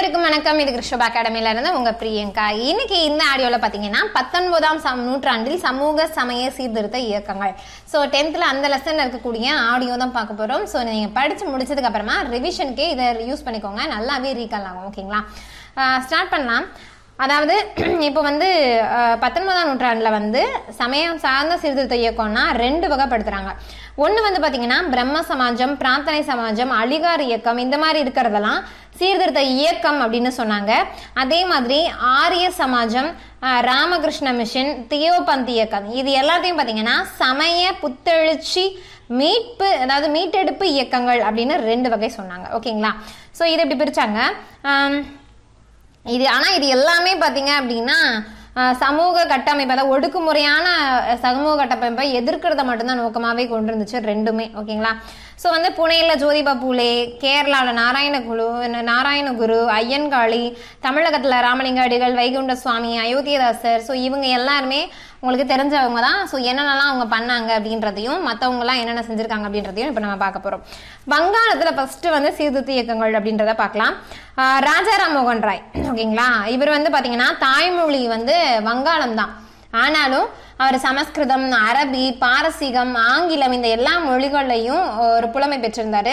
அனைவருக்கும் வணக்கம் இது கிருஷ்ணபா அகாடமில இருந்து உங்க பிரியங்கா இன்னைக்கு இந்த ஆடியோல பாத்தீங்கன்னா பத்தொன்பதாம் சம் நூற்றாண்டில் சமூக சமய சீர்திருத்த இயக்கங்கள் ஸோ டென்த்ல அந்த லெசன்ல இருக்கக்கூடிய ஆடியோ தான் பார்க்க போறோம் ஸோ நீங்க படிச்சு முடிச்சதுக்கு அப்புறமா ரிவிஷனுக்கே இதை யூஸ் பண்ணிக்கோங்க நல்லாவே ரீகால் ஆகும் ஓகேங்களா ஸ்டார்ட் பண்ணலாம் அதாவது இப்போ வந்து அஹ், பத்தொன்பதாம் நூற்றாண்டில் வந்து சமயம் சார்ந்த சீர்திருத்த இயக்கம்னா ரெண்டு வகைப்படுத்துறாங்க ஒன்று வந்து பார்த்தீங்கன்னா பிரம்ம சமாஜம் பிரார்த்தனை சமாஜம் அலிகார் இயக்கம் இந்த மாதிரி இருக்கிறதெல்லாம் சீர்திருத்த இயக்கம் அப்படின்னு சொன்னாங்க அதே மாதிரி ஆரிய சமாஜம் அஹ், ராமகிருஷ்ண மிஷன் தியோபந்த் இயக்கம் இது எல்லாத்தையும் பார்த்தீங்கன்னா சமய புத்தெழுச்சி மீட்பு அதாவது மீட்டெடுப்பு இயக்கங்கள் அப்படின்னு ரெண்டு வகை சொன்னாங்க ஓகேங்களா ஸோ இதை இப்படி பிரிச்சாங்க ஆம், இது ஆனால் இது எல்லாமே பார்த்தீங்க அப்படின்னா அஹ், சமூக கட்டமைப்பு அதாவது ஒடுக்குமுறையான அஹ், சமூக கட்டமைப்பை எதிர்க்கிறத மட்டும்தான் நோக்கமாகவே கொண்டு இருந்துச்சு ரெண்டுமே ஓகேங்களா ஸோ வந்து புனேயில் ஜோதிபா பூலே கேரளாவில் நாராயணகுரு நாராயணகுரு ஐயன்காளி தமிழகத்தில் ராமலிங்க அடிகள் வைகுண்ட சுவாமி அயோத்தியதாசர் ஸோ இவங்க எல்லாருமே உங்களுக்கு தெரிஞ்சவங்க தான் ஸோ என்னென்னலாம் அவங்க பண்ணாங்க அப்படின்றதையும் மற்றவங்கலாம் என்னென்ன செஞ்சுருக்காங்க அப்படின்றதையும் இப்போ நம்ம பார்க்க போகிறோம் வங்காளத்தில் ஃபஸ்ட்டு வந்து சீர்திருத்த இயக்கங்கள் அப்படின்றத பார்க்கலாம் ஆஹ் ராஜாராம் மோகன் ராய் ஓகேங்களா இவர் வந்து பார்த்தீங்கன்னா தாய்மொழி வந்து வங்காளம் தான் ஆனாலும் அவர் சமஸ்கிருதம் அரபி பாரசீகம் ஆங்கிலம் இந்த எல்லா மொழிகள்லையும் ஒரு புலமை பெற்றிருந்தாரு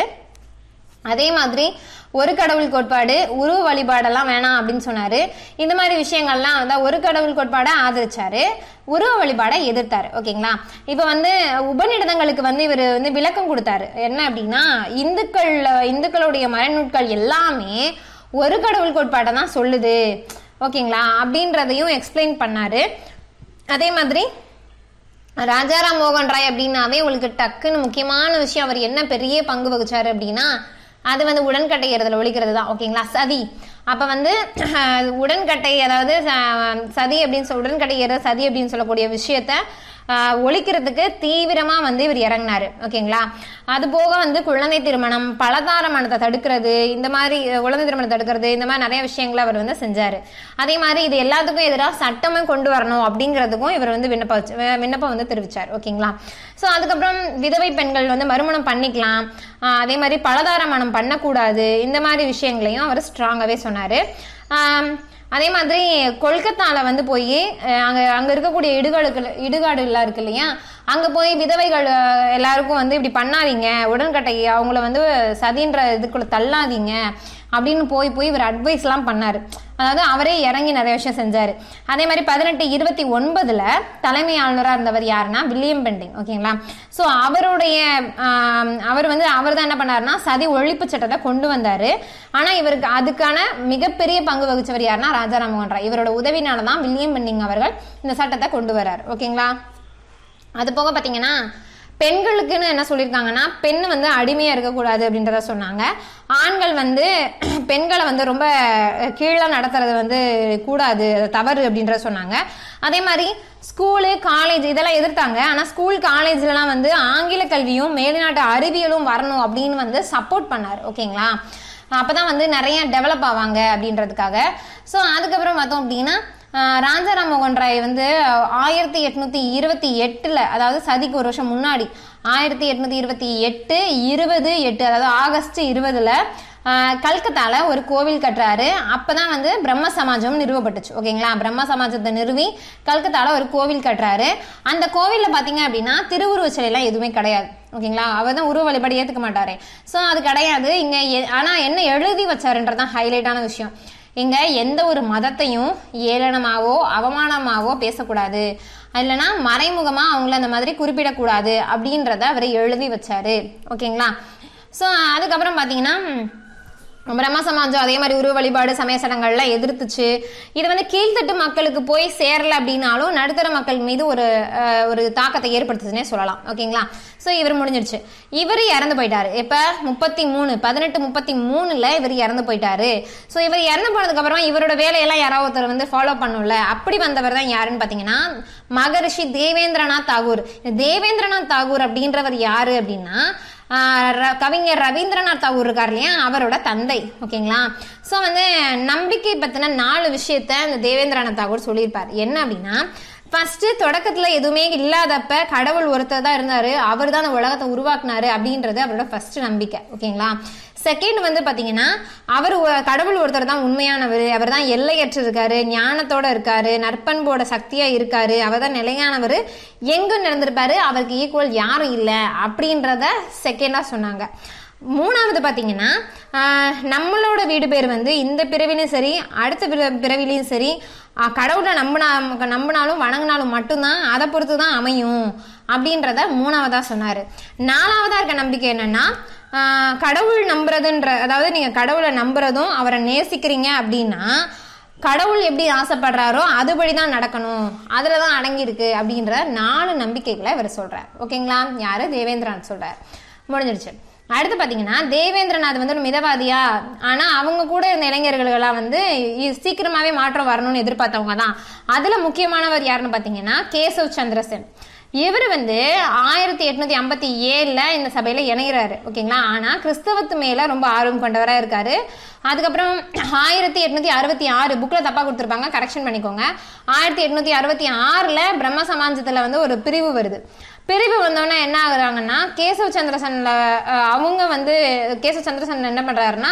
அதே மாதிரி ஒரு கடவுள் கோட்பாடு உருவ வழிபாடெல்லாம் வேணாம் அப்படின்னு சொன்னாரு இந்த மாதிரி விஷயங்கள்லாம் வந்து ஒரு கடவுள் கோட்பாடை ஆதரிச்சாரு உருவ வழிபாடை எதிர்த்தாரு ஓகேங்களா இப்போ வந்து உபநிடதங்களுக்கு வந்து இவர் வந்து விளக்கம் கொடுத்தாரு என்ன அப்படின்னா இந்துக்கள் இந்துக்களுடைய மறைநூட்கள் எல்லாமே ஒரு கடவுள் கோட்பாடை தான் சொல்லுது ஓகேங்களா அப்படின்றதையும் எக்ஸ்பிளைன் பண்ணாரு அதே மாதிரி ராஜாராம் மோகன் ராய் அப்படின்னாவே உங்களுக்கு டக்குன்னு முக்கியமான விஷயம் அவர் என்ன பெரிய பங்கு வகிச்சாரு அப்படின்னா அது வந்து உடன்கட்டை ஏறுதல் ஒழிக்கிறது தான் ஓகேங்களா சதி அப்போ வந்து அஹ், உடன்கட்டை அதாவது ச- சதி அப்படின்னு சொல் உடன்கட்டை ஏற சதி அப்படின்னு சொல்லக்கூடிய விஷயத்த அஹ், ஒழிக்கிறதுக்கு தீவிரமாக வந்து இவர் இறங்கினாரு ஓகேங்களா அது போக வந்து குழந்தை திருமணம் பலதார மனத்தை தடுக்கிறது இந்த மாதிரி அஹ், குழந்தை திருமணம் தடுக்கிறது இந்த மாதிரி நிறைய விஷயங்களை அவர் வந்து செஞ்சாரு அதே மாதிரி இது எல்லாத்துக்கும் எதிராக சட்டமும் கொண்டு வரணும் அப்படிங்கிறதுக்கும் இவர் வந்து விண்ணப்ப வச்சு வி- விண்ணப்பம் வந்து தெரிவிச்சார் ஓகேங்களா ஸோ அதுக்கப்புறம் விதவை பெண்கள் வந்து மறுமணம் பண்ணிக்கலாம் ஆஹ் அதே மாதிரி பலதார மனம் பண்ணக்கூடாது இந்த மாதிரி விஷயங்களையும் அவர் ஸ்ட்ராங்காகவே சொன்னார் அதே மாதிரி கொல்கத்தால வந்து போய் அங்கே அங்கே இருக்கக்கூடிய இடுகாடுகள் இடுகாடுகள்லாம் இருக்கு இல்லையா அங்கே போய் விதவைகள் அஹ், எல்லாருக்கும் வந்து இப்படி பண்ணாதீங்க உடன்கட்டை அவங்கள வந்து சதின்ற இதுக்குள்ள தள்ளாதீங்க அப்படின்னு போய் போய் இவர் அட்வைஸ்லாம் பண்ணார் அதாவது அவரே இறங்கி நிறைய விஷயம் செஞ்சார் அதே மாதிரி பதினெட்டு இருபத்தி ஒன்பதுல தலைமை ஆளுநராக இருந்தவர் யாருன்னா வில்லியம் பெண்டிங் ஓகேங்களா ஸோ அவருடைய ஆம், அவர் வந்து அவர் தான் என்ன பண்ணாருன்னா சதி ஒழிப்பு சட்டத்தை கொண்டு வந்தார் ஆனால் இவருக்கு அதுக்கான மிகப்பெரிய பங்கு வகிச்சவர் யாருன்னா ராஜாராம் மோகன் ராய் இவரோட உதவினால தான் வில்லியம் பெண்டிங் அவர்கள் இந்த சட்டத்தை கொண்டு வரார் ஓகேங்களா அது போக பார்த்தீங்கன்னா பெண்களுக்குன்னு என்ன சொல்லியிருக்காங்கன்னா பெண் வந்து அடிமையாக இருக்கக்கூடாது அப்படின்றத சொன்னாங்க ஆண்கள் வந்து பெண்களை வந்து ரொம்ப கீழே நடத்துறது வந்து கூடாது அது தவறு அப்படின்றத சொன்னாங்க அதே மாதிரி ஸ்கூலு காலேஜ் இதெல்லாம் எதிர்த்தாங்க ஆனால் ஸ்கூல் காலேஜ்லலாம் வந்து ஆங்கில கல்வியும் மேல்நாட்டு அறிவியலும் வரணும் அப்படின்னு வந்து சப்போர்ட் பண்ணார் ஓகேங்களா அப்பதான் வந்து நிறைய டெவலப் ஆவாங்க அப்படின்றதுக்காக ஸோ அதுக்கப்புறம் பார்த்தோம் அப்படின்னா ஆஹ் ராஜாராம் மோகன் ராய் வந்து ஆயிரத்தி எட்நூத்தி இருபத்தி எட்டுல அதாவது சதிக்கு ஒரு வருஷம் முன்னாடி ஆயிரத்தி எட்நூத்தி இருபத்தி எட்டு இருபது எட்டு அதாவது ஆகஸ்ட் இருபதுல ஆஹ் கல்கத்தால ஒரு கோவில் கட்டுறாரு அப்பதான் வந்து பிரம்ம சமாஜம் நிறுவப்பட்டுச்சு ஓகேங்களா பிரம்ம சமாஜத்தை நிறுவி கல்கத்தால ஒரு கோவில் கட்டுறாரு அந்த கோவில்ல பாத்தீங்க அப்படின்னா திருவுருவ சிலைலாம் எதுவுமே கிடையாது ஓகேங்களா அவர் தான் உருவ வழிபாடு ஏத்துக்க மாட்டாரு ஸோ அது கிடையாது இங்க எ- ஆனா என்ன எழுதி வச்சாருன்றதான் ஹைலைட்டான விஷயம் இங்க எந்த ஒரு மதத்தையும் ஏளனமாவோ அவமானமாவோ பேசக்கூடாது இல்லைன்னா மறைமுகமா அவங்கள அந்த மாதிரி குறிப்பிடக்கூடாது அப்படின்றத அவர் எழுதி வச்சாரு ஓகேங்களா ஸோ அதுக்கப்புறம் பார்த்தீங்கன்னா பிரம்ம சமாஜம் அதே மாதிரி உருவ வழிபாடு சமய சடங்கள்லாம் எதிர்த்துச்சு இது வந்து கீழ்த்தட்டு மக்களுக்கு போய் சேரல அப்படின்னாலும் நடுத்தர மக்கள் மீது ஒரு அஹ், ஒரு தாக்கத்தை ஏற்படுத்துச்சுன்னே சொல்லலாம் ஓகேங்களா ஸோ இவர் முடிஞ்சிருச்சு இவர் இறந்து போயிட்டாரு இப்போ முப்பத்தி மூணு பதினெட்டு முப்பத்தி மூணுல இவர் இறந்து போயிட்டாரு ஸோ இவர் இறந்து போனதுக்கு அப்புறம் இவரோட வேலையெல்லாம் யாராவது ஒருத்தர் வந்து ஃபாலோ பண்ணும்ல அப்படி வந்தவர் தான் யாருன்னு பார்த்தீங்கன்னா மகரிஷி தேவேந்திரநாத் தாகூர் இந்த தேவேந்திரநாத் தாகூர் அப்படின்றவர் யாரு அப்படின்னா ஆஹ் ர- கவிஞர் ரவீந்திரநாத் தாகூர் இருக்கார் இல்லையா அவரோட தந்தை ஓகேங்களா ஸோ வந்து நம்பிக்கை பற்றின நாலு விஷயத்த இந்த தேவேந்திரநாத் தாகூர் சொல்லியிருப்பார் என்ன அப்படின்னா ஃபர்ஸ்ட் தொடக்கத்துல எதுவுமே இல்லாதப்ப கடவுள் ஒருத்தர் தான் இருந்தாரு அவர் தான் அந்த உலகத்தை உருவாக்குனாரு அப்படின்றது அவரோட ஃபர்ஸ்ட் நம்பிக்கை ஓகேங்களா செகண்ட் வந்து பாத்தீங்கன்னா அவர் ஒ- கடவுள் ஒருத்தர் தான் உண்மையானவர் அவர் தான் எல்லையற்று இருக்காரு ஞானத்தோட இருக்காரு நற்பண்போட சக்தியா இருக்காரு அவர் தான் நிலையானவர் எங்க நடந்திருப்பாரு அவருக்கு ஈக்குவல் யாரும் இல்லை அப்படின்றத செகண்டா சொன்னாங்க மூணாவது பார்த்தீங்கன்னா ஆஹ், நம்மளோட வீடு பேர் வந்து இந்த பிறவிலையும் சரி அடுத்த பிற பிறவிலையும் சரி ஆஹ், கடவுளை நம்பினா நம்பினாலும் வணங்கினாலும் மட்டும்தான் அதை பொறுத்து தான் அமையும் அப்படின்றத மூணாவதா சொன்னார் நாலாவதா இருக்க நம்பிக்கை என்னன்னா ஆஹ், கடவுள் நம்புறதுன்ற அதாவது நீங்க கடவுளை நம்புறதும் அவரை நேசிக்கிறீங்க அப்படின்னா கடவுள் எப்படி ஆசைப்படுறாரோ அதுபடி தான் நடக்கணும் அதில் தான் அடங்கியிருக்கு அப்படின்ற நாலு நம்பிக்கைகளை இவர் சொல்றார் ஓகேங்களா யாரு தேவேந்திரநாத் சொல்றார் முடிஞ்சிருச்சு அடுத்து பார்த்தீங்கன்னா தேவேந்திரநாத் வந்து ஒரு மிதவாதியா ஆனால் அவங்க கூட இருந்த இளைஞர்களெல்லாம் வந்து இ- சீக்கிரமாவே மாற்றம் வரணும்னு எதிர்பார்த்தவங்க தான் அதில் முக்கியமானவர் யாருன்னு பார்த்தீங்கன்னா கேசவ் சந்திரசென் இவர் வந்து ஆயிரத்தி எட்நூத்தி ஐம்பத்தி ஏழுல இந்த சபையில இணைகிறாரு ஓகேங்களா ஆனா கிறிஸ்தவத்து மேல ரொம்ப ஆர்வம் கொண்டவரா இருக்காரு அதுக்கப்புறம் ஆயிரத்தி எட்நூத்தி அறுபத்தி ஆறு புக்ல தப்பா கொடுத்துருப்பாங்க கரெக்ஷன் பண்ணிக்கோங்க ஆயிரத்தி எட்நூத்தி அறுபத்தி ஆறுல பிரம்ம சமாஜத்துல வந்து ஒரு பிரிவு வருது பிரிவு வந்தோடனே என்ன ஆகுறாங்கன்னா கேசவ சந்திரசன்ல அஹ், அவங்க வந்து கேசவ சந்திரசன் என்ன பண்றாருன்னா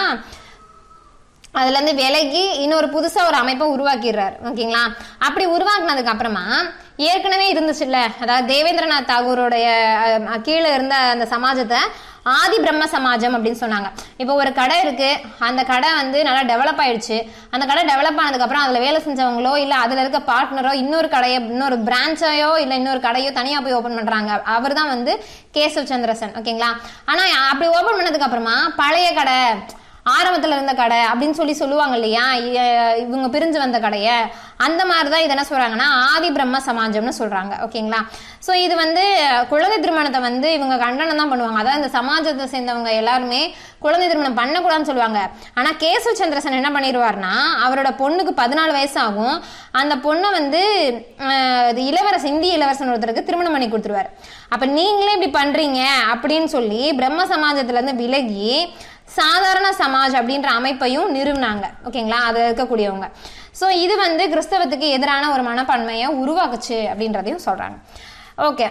அதுல இருந்து விலகி இன்னொரு புதுசா ஒரு அமைப்பை உருவாக்கிடுறாரு ஓகேங்களா அப்படி உருவாக்குனதுக்கு அப்புறமா ஏற்கனவே இருந்துச்சுல்ல அதாவது தேவேந்திரநாத் தாகூரோடைய அஹ், கீழே இருந்த அந்த சமாஜத்தை ஆதி பிரம்ம சமாஜம் அப்படின்னு சொன்னாங்க இப்போ ஒரு கடை இருக்கு அந்த கடை வந்து நல்லா டெவலப் ஆயிடுச்சு அந்த கடை டெவலப் ஆனதுக்கு அப்புறம் அதுல வேலை செஞ்சவங்களோ இல்ல அதுல இருக்க பார்ட்னரோ இன்னொரு கடையை இன்னொரு பிரான்ச்சையோ இல்ல இன்னொரு கடையோ தனியா போய் ஓபன் பண்றாங்க அவர் தான் வந்து கேசவ் சந்திரசன் ஓகேங்களா ஆனா அப்படி ஓபன் பண்ணதுக்கு அப்புறமா பழைய கடை ஆரம்பத்துல இருந்த கடை அப்படின்னு சொல்லி சொல்லுவாங்க இல்லையா இ- இவங்க பிரிஞ்சு வந்த கடைய அந்த மாதிரி தான் இது என்ன சொல்றாங்கன்னா ஆதி பிரம்ம சமாஜம்னு சொல்றாங்க ஓகேங்களா ஸோ இது வந்து குழந்தை திருமணத்தை வந்து இவங்க கண்டனம் தான் பண்ணுவாங்க அதாவது இந்த சமாஜத்தை சேர்ந்தவங்க எல்லாருமே குழந்தை திருமணம் பண்ணக்கூடாதுன்னு சொல்லுவாங்க ஆனா கேசவ சந்திரசன் என்ன பண்ணிடுவார்னா அவரோட பொண்ணுக்கு பதினாலு வயசு ஆகும் அந்த பொண்ணை வந்து அஹ், இது இளவரசன் இந்திய இளவரசன் ஒருத்தருக்கு திருமணம் பண்ணி கொடுத்துருவாரு அப்ப நீங்களே இப்படி பண்றீங்க அப்படின்னு சொல்லி பிரம்ம சமாஜத்துல இருந்து விலகி சாதாரண சமாஜ் அப்படின்ற அமைப்பையும் நிறுவினாங்க ஓகேங்களா அதில் இருக்கக்கூடியவங்க ஸோ இது வந்து கிறிஸ்தவத்துக்கு எதிரான ஒரு மனப்பான்மையை உருவாக்குச்சு அப்படின்றதையும் சொல்றாங்க ஓகே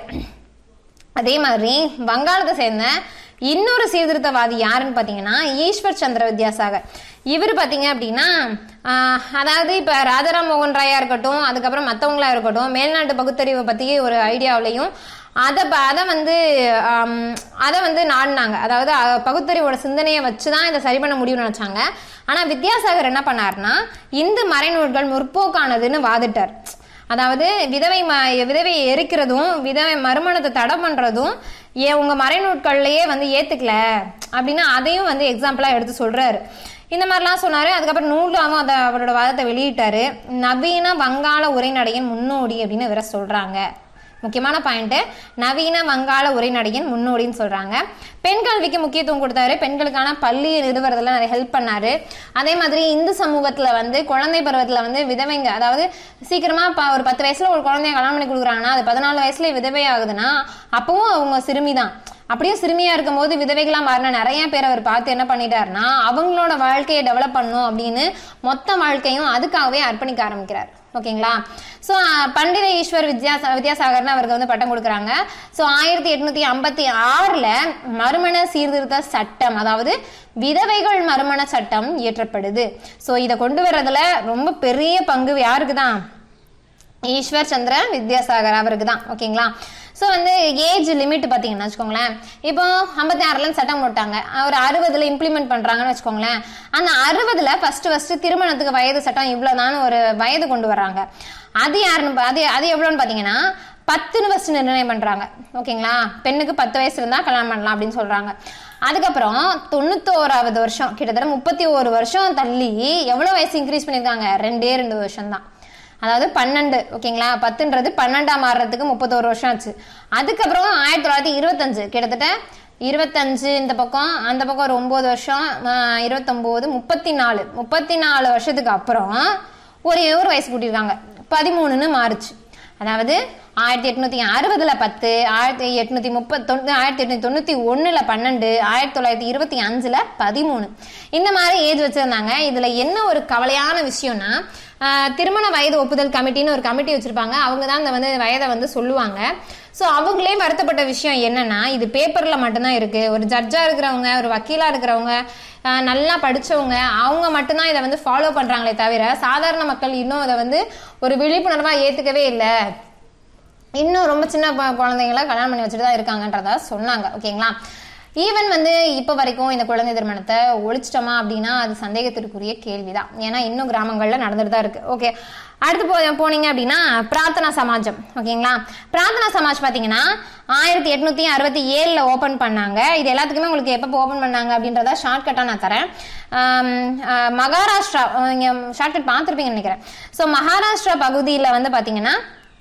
அதே மாதிரி வங்காளத்தை சேர்ந்த இன்னொரு சீர்திருத்தவாதி யாருன்னு பார்த்தீங்கன்னா ஈஸ்வர் சந்திர வித்யாசாகர் இவர் பார்த்தீங்க அப்படின்னா ஆஹ், அதாவது இப்போ ராஜாராம் மோகன் ராயா இருக்கட்டும் அதுக்கப்புறம் மற்றவங்களா இருக்கட்டும் மேல்நாட்டு பகுத்தறிவை பற்றி ஒரு ஐடியாவிலையும் அதை ப- அதை வந்து ஆம், அதை வந்து நாடினாங்க அதாவது அஹ், பகுத்தறிவோட சிந்தனையை வச்சு தான் இதை சரி பண்ண முடியும்னு நினச்சாங்க ஆனால் வித்யாசாகர் என்ன பண்ணாருன்னா இந்து மறைநூல்கள் முற்போக்கானதுன்னு வாதிட்டார் அதாவது விதவை ம விதவையை எரிக்கிறதும் விதவை மறுமணத்தை தடை பண்றதும் ஏ உங்க மறைநூட்கள்லயே வந்து ஏத்துக்கல அப்படின்னு அதையும் வந்து எக்ஸாம்பிளா எடுத்து சொல்றாரு இந்த மாதிரிலாம் சொன்னாரு அதுக்கப்புறம் நூலாவும் அதை அவரோட வாதத்தை வெளியிட்டாரு நவீன வங்காள உரைநடையின் முன்னோடி அப்படின்னு இவரை சொல்றாங்க முக்கியமான பாயிண்ட் நவீன வங்காள உரைநடையின் முன்னோடின்னு சொல்றாங்க பெண் கல்விக்கு முக்கியத்துவம் கொடுத்தாரு பெண்களுக்கான பள்ளி நிறுவனத்துல நிறைய ஹெல்ப் பண்ணாரு அதே மாதிரி இந்து சமூகத்துல வந்து குழந்தை பருவத்துல வந்து விதவைங்க அதாவது சீக்கிரமா ப- ஒரு பத்து வயசுல ஒரு குழந்தைய கல்யாணம் பண்ணி கொடுக்குறாங்கன்னா அது பதினாலு வயசுல விதவை ஆகுதுன்னா அப்பவும் அவங்க சிறுமிதான் அப்படியே சிறுமியா இருக்கும்போது விதவைகளா மாறின நிறைய பேர் அவர் பார்த்து என்ன பண்ணிட்டாருன்னா அவங்களோட வாழ்க்கையை டெவலப் பண்ணும் அப்படின்னு மொத்த வாழ்க்கையும் அதுக்காகவே அர்ப்பணிக்க ஆரம்பிக்கிறார் ஓகேங்களா ஸோ பண்டித ஈஸ்வர் வித்யா வித்யாசாகர்னு அவருக்கு வந்து பட்டம் கொடுக்குறாங்க ஸோ ஆயிரத்தி எட்நூத்தி ஐம்பத்தி ஆறுல மறுமண சீர்திருத்த சட்டம் அதாவது விதவைகள் மறுமண சட்டம் இயற்றப்படுது ஸோ இதை கொண்டு வர்றதுல ரொம்ப பெரிய பங்கு யாருக்கு தான் ஈஸ்வர் சந்திர வித்யாசாகர் அவருக்கு தான் ஓகேங்களா ஸோ வந்து ஏஜ் லிமிட் பார்த்தீங்கன்னா வச்சுக்கோங்களேன் இப்போ ஐம்பத்தி ஆறுல சட்டம் போட்டாங்க ஒரு அறுபதுல இம்ப்ளிமெண்ட் பண்றாங்கன்னு வச்சுக்கோங்களேன் அந்த அறுபதுல ஃபர்ஸ்ட் ஃபர்ஸ்ட் திருமணத்துக்கு வயது சட்டம் இவ்வளவுதான் ஒரு வயது கொண்டு வர்றாங்க அது யாருன்னு பா- அது அது எவ்வளோன்னு பார்த்தீங்கன்னா பத்துன்னு ஃபர்ஸ்ட் நிர்ணயம் பண்றாங்க ஓகேங்களா பெண்ணுக்கு பத்து வயசு இருந்தா கல்யாணம் பண்ணலாம் அப்படின்னு சொல்றாங்க அதுக்கப்புறம் தொண்ணூத்தோராவது வருஷம் கிட்டத்தட்ட முப்பத்தி ஒரு வருஷம் தள்ளி எவ்வளவு வயசு இன்க்ரீஸ் பண்ணியிருக்காங்க ரெண்டே ரெண்டு வருஷம் தான் அதாவது பன்னெண்டு ஓகேங்களா பத்துன்றது பன்னெண்டாம் மாறுறதுக்கு முப்பத்தோரு வருஷம் ஆச்சு அதுக்கப்புறம் ஆயிரத்தி தொள்ளாயிரத்தி இருபத்தஞ்சு கிட்டத்தட்ட இருபத்தஞ்சு இந்த பக்கம் அந்த பக்கம் ஒரு ஒன்பது வருஷம் ஆஹ் இருபத்தொம்போது முப்பத்தி நாலு முப்பத்தி நாலு வருஷத்துக்கு அப்புறம் ஒரே ஒரு வயசு கூட்டியிருக்காங்க பதிமூணுன்னு மாறுச்சு அதாவது ஆயிரத்தி எட்நூத்தி அறுபதுல பத்து ஆயிரத்தி எட்நூத்தி முப்பத்தி ஆயிரத்தி எட்நூத்தி தொண்ணூத்தி ஒண்ணுல பன்னெண்டு ஆயிரத்தி தொள்ளாயிரத்தி இருபத்தி அஞ்சுல பதிமூணு இந்த மாதிரி ஏஜ் வச்சிருந்தாங்க இதுல என்ன ஒரு கவலையான விஷயம்னா ஆஹ், திருமண வயது ஒப்புதல் கமிட்டின்னு ஒரு கமிட்டி வச்சிருப்பாங்க அவங்க தான் இந்த வந்து வயதை வந்து சொல்லுவாங்க ஸோ அவங்களே வருத்தப்பட்ட விஷயம் என்னன்னா இது பேப்பர்ல மட்டும்தான் இருக்கு ஒரு ஜட்ஜா இருக்கிறவங்க ஒரு வக்கீலா இருக்கிறவங்க அஹ், நல்லா படிச்சவங்க அவங்க மட்டும்தான் இதை வந்து ஃபாலோ பண்றாங்களே தவிர சாதாரண மக்கள் இன்னும் இதை வந்து ஒரு விழிப்புணர்வா ஏத்துக்கவே இல்லை இன்னும் ரொம்ப சின்ன ப- குழந்தைங்கள கல்யாணம் பண்ணி வச்சுட்டு தான் இருக்காங்கன்றதா சொன்னாங்க ஓகேங்களா ஈவன் வந்து இப்போ வரைக்கும் இந்த குழந்தை திருமணத்தை ஒழிச்சிட்டோமா அப்படின்னா அது சந்தேகத்திற்குரிய கேள்விதான் ஏன்னா இன்னும் கிராமங்கள்ல நடந்துட்டு தான் இருக்கு ஓகே அடுத்து போ போனீங்க அப்படின்னா பிரார்த்தனா சமாஜம் ஓகேங்களா பிரார்த்தனா சமாஜ் பார்த்தீங்கன்னா ஆயிரத்தி எட்நூத்தி அறுபத்தி ஏழுல ஓபன் பண்ணாங்க இது எல்லாத்துக்குமே உங்களுக்கு எப்போ ஓபன் பண்ணாங்க அப்படின்றத ஷார்ட்கட்டாக நான் தரேன் ஆம், ஆஹ், மகாராஷ்டிரா இங்கே ஷார்ட்கட் பார்த்துருப்பீங்கன்னு நினைக்கிறேன் ஸோ மகாராஷ்டிரா பகுதியில் வந்து பார்த்தீங்கன்னா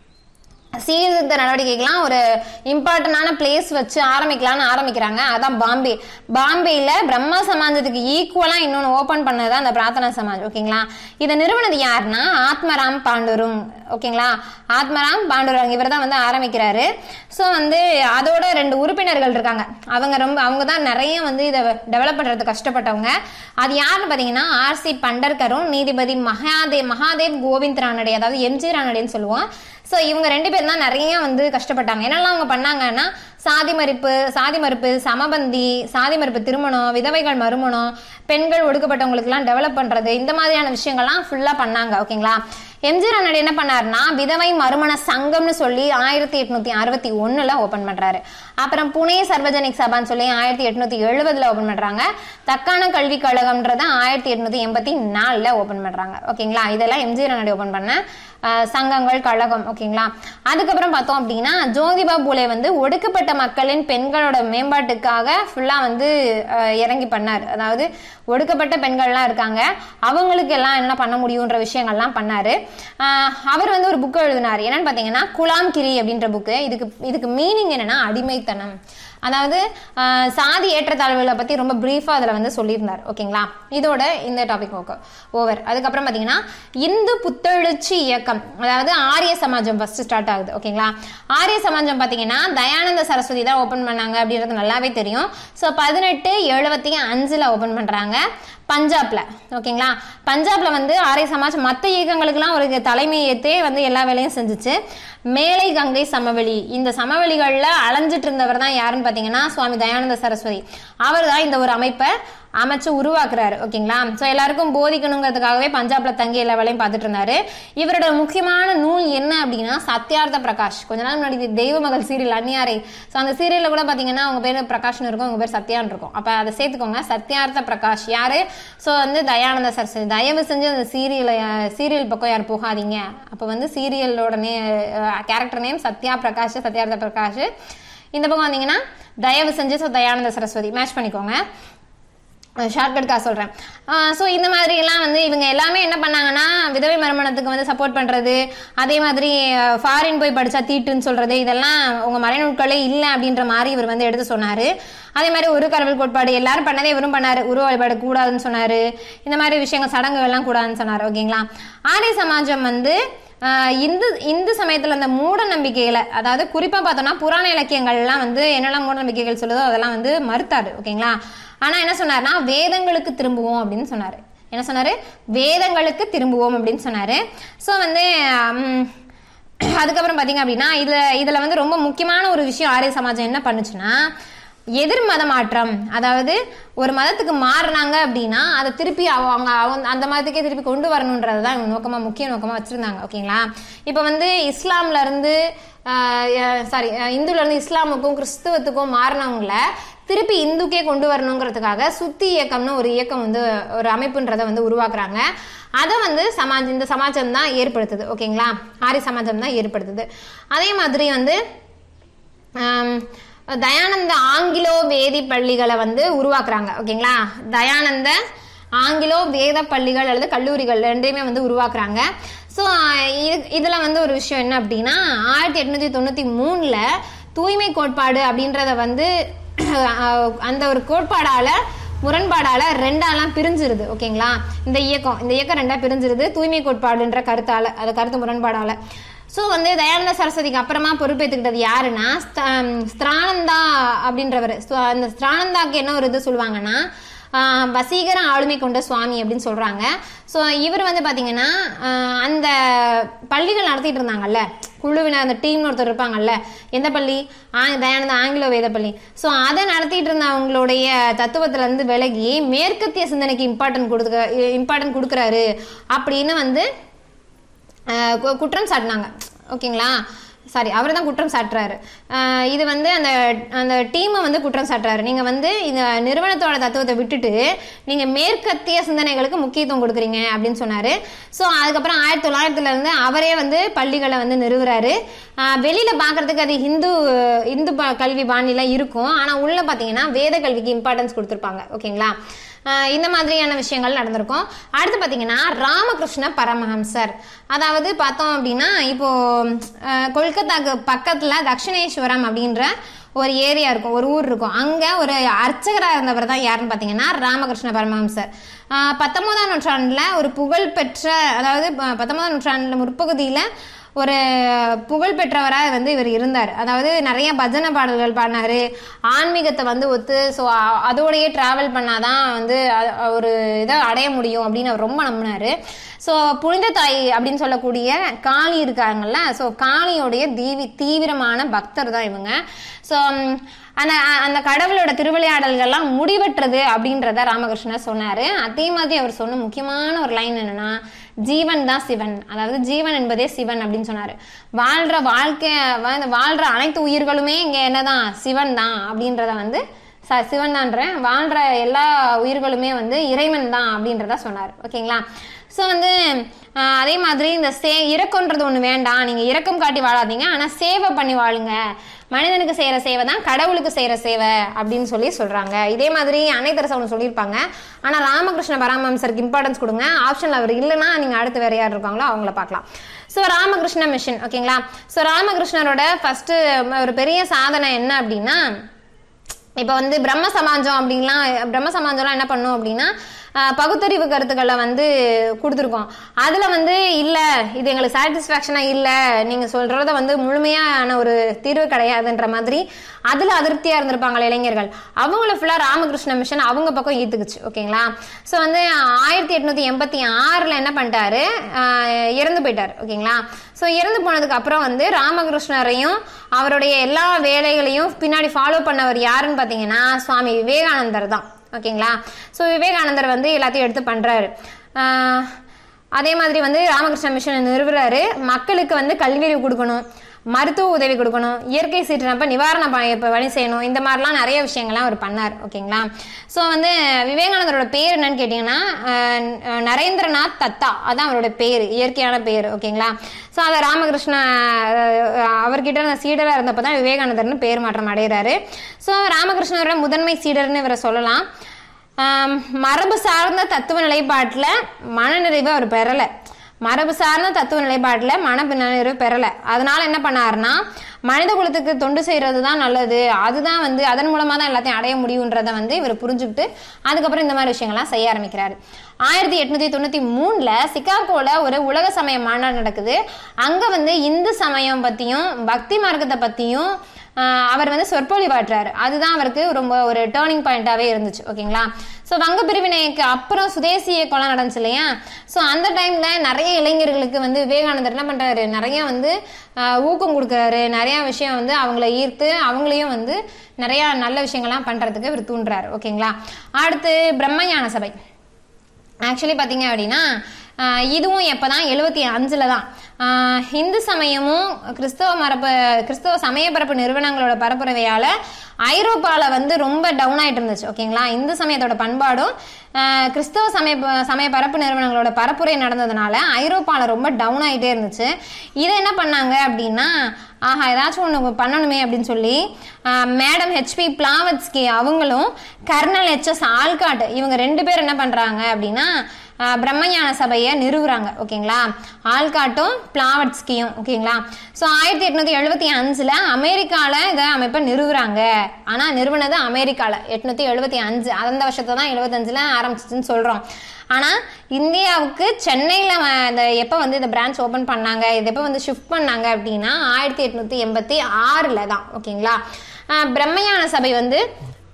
சீர்திருத்த நடவடிக்கைகள்லாம் ஒரு இம்பார்ட்டண்டான பிளேஸ் வச்சு ஆரம்பிக்கலாம்னு ஆரம்பிக்கிறாங்க அதான் பாம்பே பாம்பேல பிரம்மா சமாஜத்துக்கு ஈக்குவலா இன்னொன்று ஓபன் பண்ணது அந்த பிரார்த்தனா சமாஜ் ஓகேங்களா இதை நிறுவனது யாருன்னா ஆத்மராம் பாண்டுருங் ஓகேங்களா ஆத்மராம் பாண்டுரங் இவர் தான் வந்து ஆரம்பிக்கிறாரு ஸோ வந்து அதோட ரெண்டு உறுப்பினர்கள் இருக்காங்க அவங்க ரொம்ப அவங்க தான் நிறைய வந்து இதை டெவலப் பண்றது கஷ்டப்பட்டவங்க அது யாருன்னு பார்த்தீங்கன்னா ஆர்சி பண்டர்கரும் நீதிபதி மகாதேவ் மகாதேவ் கோவிந்த் ரானடே அதாவது எம்ஜி ரானடேன்னு சொல்லுவோம் ஸோ இவங்க ரெண்டு பேரும் தான் நிறைய வந்து கஷ்டப்பட்டாங்க என்னெல்லாம் அவங்க பண்ணாங்கன்னா சாதி மறுப்பு சாதி மறுப்பு சமபந்தி சாதி மறுப்பு திருமணம் விதவைகள் மறுமணம் பெண்கள் ஒடுக்கப்பட்டவங்களுக்குலாம் டெவலப் பண்றது இந்த மாதிரியான விஷயங்கள்லாம் ஃபுல்லா பண்ணாங்க ஓகேங்களா எம்ஜி ரானடே என்ன பண்ணாருன்னா விதவை மறுமண சங்கம்னு சொல்லி ஆயிரத்தி எட்நூத்தி அறுபத்தி ஒண்ணுல ஓபன் பண்றாரு அப்புறம் புனே சர்வஜனிக் சபான்னு சொல்லி ஆயிரத்தி எட்நூத்தி எழுபதுல ஓபன் பண்றாங்க தக்கான கல்விக் கழகம்ன்றத ஆயிரத்தி எட்நூத்தி எண்பத்தி நாலுல ஓபன் பண்றாங்க ஓகேங்களா இதெல்லாம் எம்ஜி ரானடே ஓபன் பண்ண அஹ், சங்கங்கள் கழகம் ஓகேங்களா அதுக்கப்புறம் பார்த்தோம் அப்படின்னா ஜோதிபா பூலே வந்து ஒடுக்கப்பட்ட மக்களின் பெண்களோட மேம்பாட்டுக்காக ஃபுல்லா வந்து அஹ், இறங்கி பண்ணார் அதாவது ஒடுக்கப்பட்ட பெண்கள்லாம் இருக்காங்க அவங்களுக்கு எல்லாம் என்ன பண்ண முடியுன்ற விஷயங்கள்லாம் பண்ணாரு ஆஹ் அவர் வந்து ஒரு புக் எழுதினார் என்னன்னு பார்த்தீங்கன்னா குலாம் கிரி அப்படின்ற புக்கு இதுக்கு இதுக்கு மீனிங் என்னன்னா அடிமைத்தனம் அதாவது ஆஹ் சாதி ஏற்றத்தாழ்வுகளை பத்தி ரொம்ப பிரீஃபா அதுல வந்து சொல்லியிருந்தார் ஓகேங்களா இதோட இந்த டாபிக் ஓகே ஓவர் அதுக்கப்புறம் பாத்தீங்கன்னா இந்து புத்தெழுச்சி இயக்கம் அதாவது ஆரிய சமாஜம் ஃபர்ஸ்ட் ஸ்டார்ட் ஆகுது ஓகேங்களா ஆரிய சமாஜம் பாத்தீங்கன்னா தயானந்த சரஸ்வதி தான் ஓபன் பண்ணாங்க அப்படின்றது நல்லாவே தெரியும் ஸோ பதினெட்டு எழுபத்தி அஞ்சுல ஓபன் பண்றாங்க பஞ்சாப்ல ஓகேங்களா பஞ்சாப்ல வந்து ஆரிய சமாஜ் மற்ற இயக்கங்களுக்கெல்லாம் ஒரு தலைமை ஏற்றே வந்து எல்லா வேலையும் செஞ்சுச்சு மேலை கங்கை சமவெளி இந்த சமவெளிகள்ல அலைஞ்சிட்டு இருந்தவர் தான் யாருன்னு பாத்தீங்கன்னா சுவாமி தயானந்த சரஸ்வதி அவர் தான் இந்த ஒரு அமைப்பை அமைச்சு உருவாக்குறாரு ஓகேங்களா ஸோ எல்லாருக்கும் போதிக்கணுங்கிறதுக்காகவே பஞ்சாப்ல தங்கி எல்லா வேலையும் பார்த்துட்டு இருந்தாரு இவரோட முக்கியமான நூல் என்ன அப்படின்னா சத்யார்த்த பிரகாஷ் கொஞ்ச நாள் முன்னாடி இது தெய்வ மகள் சீரியல் அந்நியாரை ஸோ அந்த சீரியல்ல கூட பாத்தீங்கன்னா அவங்க பேர் பிரகாஷ்னு இருக்கும் அவங்க பேர் சத்யான்னு இருக்கும் அப்ப அதை சேர்த்துக்கோங்க சத்யார்த்த பிரகாஷ் யாரு ஸோ வந்து தயானந்த சரஸ்வதி தயவு செஞ்சு அந்த சீரியலை சீரியல் பக்கம் யார் போகாதீங்க அப்போ வந்து சீரியலோட நே கேரக்டர் நேம் சத்யா பிரகாஷ் சத்யார்த்த பிரகாஷ் இந்த பக்கம் வந்தீங்கன்னா தயவு செஞ்சு ஸோ தயானந்த சரஸ்வதி மேட்ச் பண்ணிக்கோங்க ஷார்ட்கட்காக சொல்கிறேன் ஸோ இந்த மாதிரி எல்லாம் வந்து இவங்க எல்லாமே என்ன பண்ணாங்கன்னா விதவை மறுமணத்துக்கு வந்து சப்போர்ட் பண்ணுறது அதே மாதிரி ஃபாரின் போய் படித்தா தீட்டுன்னு சொல்கிறது இதெல்லாம் உங்க மறைநூட்களே இல்லை அப்படின்ற மாதிரி இவர் வந்து எடுத்து சொன்னார் அதே மாதிரி ஒரு கடவுள் கோட்பாடு எல்லாரும் பண்ணதே இவரும் பண்ணார் உருவ வழிபாடு கூடாதுன்னு சொன்னார் இந்த மாதிரி விஷயங்கள் சடங்குகள்லாம் கூடாதுன்னு சொன்னார் ஓகேங்களா ஆரிய சமாஜம் வந்து ஆஹ் இந்து இந்து சமயத்துல அந்த மூட நம்பிக்கைகளை அதாவது குறிப்பா பார்த்தோம்னா புராண இலக்கியங்கள்லாம் வந்து என்னெல்லாம் மூட நம்பிக்கைகள் சொல்லுதோ அதெல்லாம் வந்து மறுத்தாரு ஓகேங்களா ஆனா என்ன சொன்னாருன்னா வேதங்களுக்கு திரும்புவோம் அப்படின்னு சொன்னாரு என்ன சொன்னாரு வேதங்களுக்கு திரும்புவோம் அப்படின்னு சொன்னாரு ஸோ வந்து உம், அதுக்கப்புறம் பாத்தீங்க அப்படின்னா இதுல இதுல வந்து ரொம்ப முக்கியமான ஒரு விஷயம் ஆரிய சமாஜம் என்ன பண்ணுச்சுன்னா எதிர் மத மாற்றம் அதாவது ஒரு மதத்துக்கு மாறுனாங்க அப்படின்னா அதை திருப்பி அவங்க அவங்க அந்த மதத்துக்கே திருப்பி கொண்டு வரணுன்றது தான் இவங்க நோக்கமா முக்கிய நோக்கமா வச்சிருந்தாங்க ஓகேங்களா இப்போ வந்து இஸ்லாம்ல இருந்து சாரி இந்துல இருந்து இஸ்லாமுக்கும் கிறிஸ்துவத்துக்கும் மாறினவங்கள திருப்பி இந்துக்கே கொண்டு வரணுங்கிறதுக்காக சுத்தி இயக்கம்னு ஒரு இயக்கம் வந்து ஒரு அமைப்புன்றதை வந்து உருவாக்குறாங்க அதை வந்து சமாஜ் இந்த சமாஜம் தான் ஏற்படுத்துது ஓகேங்களா ஆரிய சமாஜம் தான் ஏற்படுத்துது அதே மாதிரி வந்து ஆம், தயானந்த ஆங்கிலோ வேதி பள்ளிகளை வந்து உருவாக்குறாங்க ஓகேங்களா தயானந்த ஆங்கிலோ வேத பள்ளிகள் அல்லது கல்லூரிகள் ரெண்டையுமே வந்து உருவாக்குறாங்க ஸோ இது இதில் வந்து ஒரு விஷயம் என்ன அப்படின்னா ஆயிரத்தி எட்நூத்தி தொண்ணூற்றி மூணில் தூய்மை கோட்பாடு அப்படின்றத வந்து அஹ், அந்த ஒரு கோட்பாடால முரண்பாடால ரெண்டாலாம் பிரிஞ்சிருது ஓகேங்களா இந்த இயக்கம் இந்த இயக்கம் ரெண்டா பிரிஞ்சிருது தூய்மை கோட்பாடுன்ற கருத்தால அது கருத்து முரண்பாடால ஸோ வந்து தயானந்த சரஸ்வதிக்கு அப்புறமா பொறுப்பேற்றுக்கிட்டது யாருன்னா ஸ்த- ஸ்திரானந்தா அப்படின்றவர் ஸோ அந்த ஸ்திரானந்தாக்கு என்ன ஒரு இது சொல்லுவாங்கன்னா ஆஹ் வசீகர ஆளுமை கொண்ட சுவாமி அப்படின்னு சொல்றாங்க ஸோ இவர் வந்து பாத்தீங்கன்னா ஆஹ் அந்த பள்ளிகள் நடத்திட்டு இருந்தாங்கல்ல குழுவினர் அந்த டீம்னு ஒருத்தர் இருப்பாங்கல்ல எந்த பள்ளி ஆ தயானந்த ஆங்கிலோ வேத பள்ளி ஸோ அதை நடத்திட்டு இருந்த அவங்களுடைய தத்துவத்துல இருந்து விலகி மேற்கத்திய சிந்தனைக்கு இம்பார்ட்டன்ட் கொடுக்க இம்பார்ட்டன்ட் கொடுக்குறாரு அப்படின்னு வந்து ஆஹ் கு- குற்றம் சாட்டினாங்க ஓகேங்களா சாரி அவர் தான் குற்றம் சாட்டுறாரு ஆஹ் இது வந்து அந்த அந்த டீமை வந்து குற்றம் சாட்டுறாரு நீங்கள் வந்து இந்த நிறுவனத்தோட தத்துவத்தை விட்டுட்டு நீங்கள் மேற்கத்திய சிந்தனைகளுக்கு முக்கியத்துவம் கொடுக்குறீங்க அப்படின்னு சொன்னார் ஸோ அதுக்கப்புறம் ஆயிரத்தி தொள்ளாயிரத்துல இருந்து அவரே வந்து பள்ளிகளை வந்து நிறுவுறாரு ஆஹ் வெளியில பார்க்கறதுக்கு அது ஹிந்து இந்து ப- கல்வி பாணிலாம் இருக்கும் ஆனால் உள்ள பார்த்தீங்கன்னா வேத கல்விக்கு இம்பார்ட்டன்ஸ் கொடுத்துருப்பாங்க ஓகேங்களா ஆஹ் இந்த மாதிரியான விஷயங்கள் நடந்திருக்கும் அடுத்து பார்த்தீங்கன்னா ராமகிருஷ்ண பரமஹம்சர் அதாவது பார்த்தோம் அப்படின்னா இப்போ ஆஹ் கொல்கத்தாக்கு பக்கத்தில் தக்ஷிணேஸ்வரம் அப்படின்ற ஒரு ஏரியா இருக்கும் ஒரு ஊர் இருக்கும் அங்கே ஒரு அர்ச்சகராக இருந்தவர் தான் யாருன்னு பார்த்தீங்கன்னா ராமகிருஷ்ண பரமஹம்சர் ஆஹ் பத்தொன்பதாம் நூற்றாண்டில் ஒரு புகழ்பெற்ற அதாவது ப- பத்தொன்பதாம் நூற்றாண்டில் முற்பகுதியில் ஒரு புகழ் பெற்றவராக வந்து இவர் இருந்தார் அதாவது நிறைய பஜனை பாடல்கள் பாடினாரு ஆன்மீகத்தை வந்து ஒத்து ஸோ அதோடயே டிராவல் பண்ணாதான் வந்து அ- ஒரு இதை அடைய முடியும் அப்படின்னு அவர் ரொம்ப நம்பினாரு ஸோ புனித தாய் அப்படின்னு சொல்லக்கூடிய காளி இருக்காங்கல்ல ஸோ காளியோடைய தீவி தீவிரமான பக்தர் தான் இவங்க ஸோ அந்த அந்த கடவுளோட திருவிளையாடல்கள்லாம் முடிவற்றது அப்படின்றத ராமகிருஷ்ணர் சொன்னாரு அதே மாதிரி அவர் சொன்ன முக்கியமான ஒரு லைன் என்னன்னா ஜீவன் தான் சிவன் அதாவது ஜீவன் என்பதே சிவன் அப்படின்னு சொன்னாரு வாழ்ற வாழ்க்கை வா- வாழ்ற அனைத்து உயிர்களுமே இங்க என்னதான் சிவன் தான் அப்படின்றத வந்து ச- சிவன் தான்றேன் வாழ்ற எல்லா உயிர்களுமே வந்து இறைவன் தான் அப்படின்றத சொன்னார் ஓகேங்களா ஸோ வந்து ஆஹ், அதே மாதிரி இந்த சே இறக்கம்ன்றது ஒன்று வேண்டாம் நீங்கள் இரக்கம் காட்டி வாழாதீங்க ஆனால் சேவை பண்ணி வாழுங்க மனிதனுக்கு செய்கிற சேவை தான் கடவுளுக்கு செய்கிற சேவை அப்படின்னு சொல்லி சொல்கிறாங்க இதே மாதிரி அன்னைத்தரசு ஒன்று சொல்லியிருப்பாங்க ஆனால் ராமகிருஷ்ண பரமஹம்சருக்கு இம்பார்ட்டன்ஸ் கொடுங்க ஆப்ஷனில் அவர் இல்லைன்னா நீங்கள் அடுத்து வேற யார் இருக்காங்களோ அவங்கள பார்க்கலாம் ஸோ ராமகிருஷ்ண மிஷன் ஓகேங்களா ஸோ ராமகிருஷ்ணரோட ஃபர்ஸ்ட் ஒரு பெரிய சாதனை என்ன அப்படின்னா இப்போ வந்து பிரம்ம சமாஜம் அப்படின்லாம் பிரம்ம சமாஜம்லாம் என்ன பண்ணும் அப்படின்னா ஆஹ், பகுத்தறிவு கருத்துக்களை வந்து கொடுத்துருக்கோம் அதில் வந்து இல்லை இது எங்களுக்கு சாட்டிஸ்ஃபேக்ஷனாக இல்லை நீங்கள் சொல்கிறத வந்து முழுமையான ஒரு தீர்வு கிடையாதுன்ற மாதிரி அதில் அதிருப்தியாக இருந்திருப்பாங்க இளைஞர்கள் அவங்கள ஃபுல்லாக ராமகிருஷ்ண மிஷன் அவங்க பக்கம் ஈர்த்துக்குச்சு ஓகேங்களா ஸோ வந்து ஆயிரத்தி எட்நூற்றி எண்பத்தி ஆறில் என்ன பண்ணிட்டாரு ஆஹ், இறந்து போயிட்டார் ஓகேங்களா ஸோ இறந்து போனதுக்கு அப்புறம் வந்து ராமகிருஷ்ணரையும் அவருடைய எல்லா வேலைகளையும் பின்னாடி ஃபாலோ பண்ணவர் யாருன்னு பார்த்தீங்கன்னா சுவாமி விவேகானந்தர் தான் ஓகேங்களா ஸோ விவேகானந்தர் வந்து எல்லாத்தையும் எடுத்து பண்ணுறாரு அதே மாதிரி வந்து ராமகிருஷ்ண மிஷனை நிறுவுறாரு மக்களுக்கு வந்து கல்வியறிவு கொடுக்கணும் மருத்துவ உதவி கொடுக்கணும் இயற்கை சீற்றப்ப நிவாரண ப- இப்ப வழி செய்யணும் இந்த மாதிரிலாம் நிறைய விஷயங்கள்லாம் அவர் பண்ணார் ஓகேங்களா ஸோ வந்து விவேகானந்தரோட பேர் என்னன்னு கேட்டிங்கன்னா அஹ், அஹ், நரேந்திரநாத் தத்தா அதான் அவரோட பேர் இயற்கையான பேர் ஓகேங்களா ஸோ அதை ராமகிருஷ்ண அஹ், அவர்கிட்ட அந்த சீடராக இருந்தப்போ தான் விவேகானந்தர்னு பேர் மாற்றம் அடைகிறாரு ஸோ ராமகிருஷ்ணரோட முதன்மை சீடர்னு இவரை சொல்லலாம் ஆம், மரபு சார்ந்த தத்துவ நிலைப்பாட்டில் மனநிறைவு அவர் பெறலை மரபு சார்ந்த தத்துவ நிலைப்பாட்டில் மன நிறைவு பெறலை அதனால என்ன பண்ணாருன்னா மனித குலத்துக்கு தொண்டு செய்யறது தான் நல்லது அதுதான் வந்து அதன் மூலமாக தான் எல்லாத்தையும் அடைய முடியுன்றதை வந்து இவர் புரிஞ்சுக்கிட்டு அதுக்கப்புறம் இந்த மாதிரி விஷயங்கள்லாம் செய்ய ஆரம்பிக்கிறாரு ஆயிரத்தி எட்நூத்தி தொண்ணூத்தி மூணுல சிகாகோல ஒரு உலக சமய மாநாடு நடக்குது அங்க வந்து இந்து சமயம் பத்தியும் பக்தி மார்க்கத்தை பத்தியும் ஆஹ் அவர் வந்து சொற்பொழிவாற்றாரு அதுதான் அவருக்கு ரொம்ப ஒரு டேர்னிங் பாயிண்டாவே இருந்துச்சு ஓகேங்களா ஸோ வங்க பிரிவினைக்கு அப்புறம் சுதேசி இயக்கம்லாம் நடந்துச்சு இல்லையா ஸோ அந்த டைம்ல நிறைய இளைஞர்களுக்கு வந்து விவேகானந்தர் என்ன பண்றாரு நிறைய வந்து ஆஹ் ஊக்கம் கொடுக்குறாரு நிறைய விஷயம் வந்து அவங்கள ஈர்த்து அவங்களையும் வந்து நிறைய நல்ல விஷயங்கள்லாம் பண்றதுக்கு இவர் தூண்டுறாரு ஓகேங்களா அடுத்து பிரம்மஞான சபை ஆக்சுவலி பார்த்தீங்க அப்படின்னா ஆஹ் இதுவும் எப்போதான் எழுபத்தி அஞ்சில் தான் ஆஹ் இந்து சமயமும் கிறிஸ்தவ மரபு கிறிஸ்தவ சமய பரப்பு நிறுவனங்களோட பரப்புரையால் ஐரோப்பாவில் வந்து ரொம்ப டவுன் ஆயிட்டு இருந்துச்சு ஓகேங்களா இந்து சமயத்தோட பண்பாடும் ஆஹ் கிறிஸ்தவ சமய சமய பரப்பு நிறுவனங்களோட பரப்புரை நடந்ததுனால ஐரோப்பாவில் ரொம்ப டவுன் ஆயிட்டே இருந்துச்சு இதை என்ன பண்ணாங்க அப்படின்னா ஆஹா ஏதாச்சும் ஒன்று பண்ணணுமே அப்படின்னு சொல்லி மேடம் ஹெச்பி பிளாவட்ஸ்கி அவங்களும் கர்னல் ஹெச்எஸ் ஆல்காட் இவங்க ரெண்டு பேர் என்ன பண்றாங்க அப்படின்னா ஆஹ் பிரம்மஞான சபையை நிறுவுறாங்க ஓகேங்களா ஆல்காட்டும் பிளாவட்ஸ்கியும் ஓகேங்களா ஸோ ஆயிரத்தி எட்நூத்தி எழுபத்தி அஞ்சுல அமெரிக்கால இதை அமைப்பை நிறுவுறாங்க ஆனா நிறுவனது அமெரிக்கால எட்நூத்தி எழுபத்தி அஞ்சு அந்த வருஷத்தை தான் எழுபத்தஞ்சுல ஆரம்பிச்சிச்சுன்னு சொல்றோம் ஆனா இந்தியாவுக்கு சென்னையில வ- இந்த எப்போ வந்து இந்த பிரான்ச் ஓபன் பண்ணாங்க இது எப்போ வந்து ஷிஃப்ட் பண்ணாங்க அப்படின்னா ஆயிரத்தி எட்நூத்தி எண்பத்தி ஆறுல தான் ஓகேங்களா ஆஹ் பிரம்மஞான சபை வந்து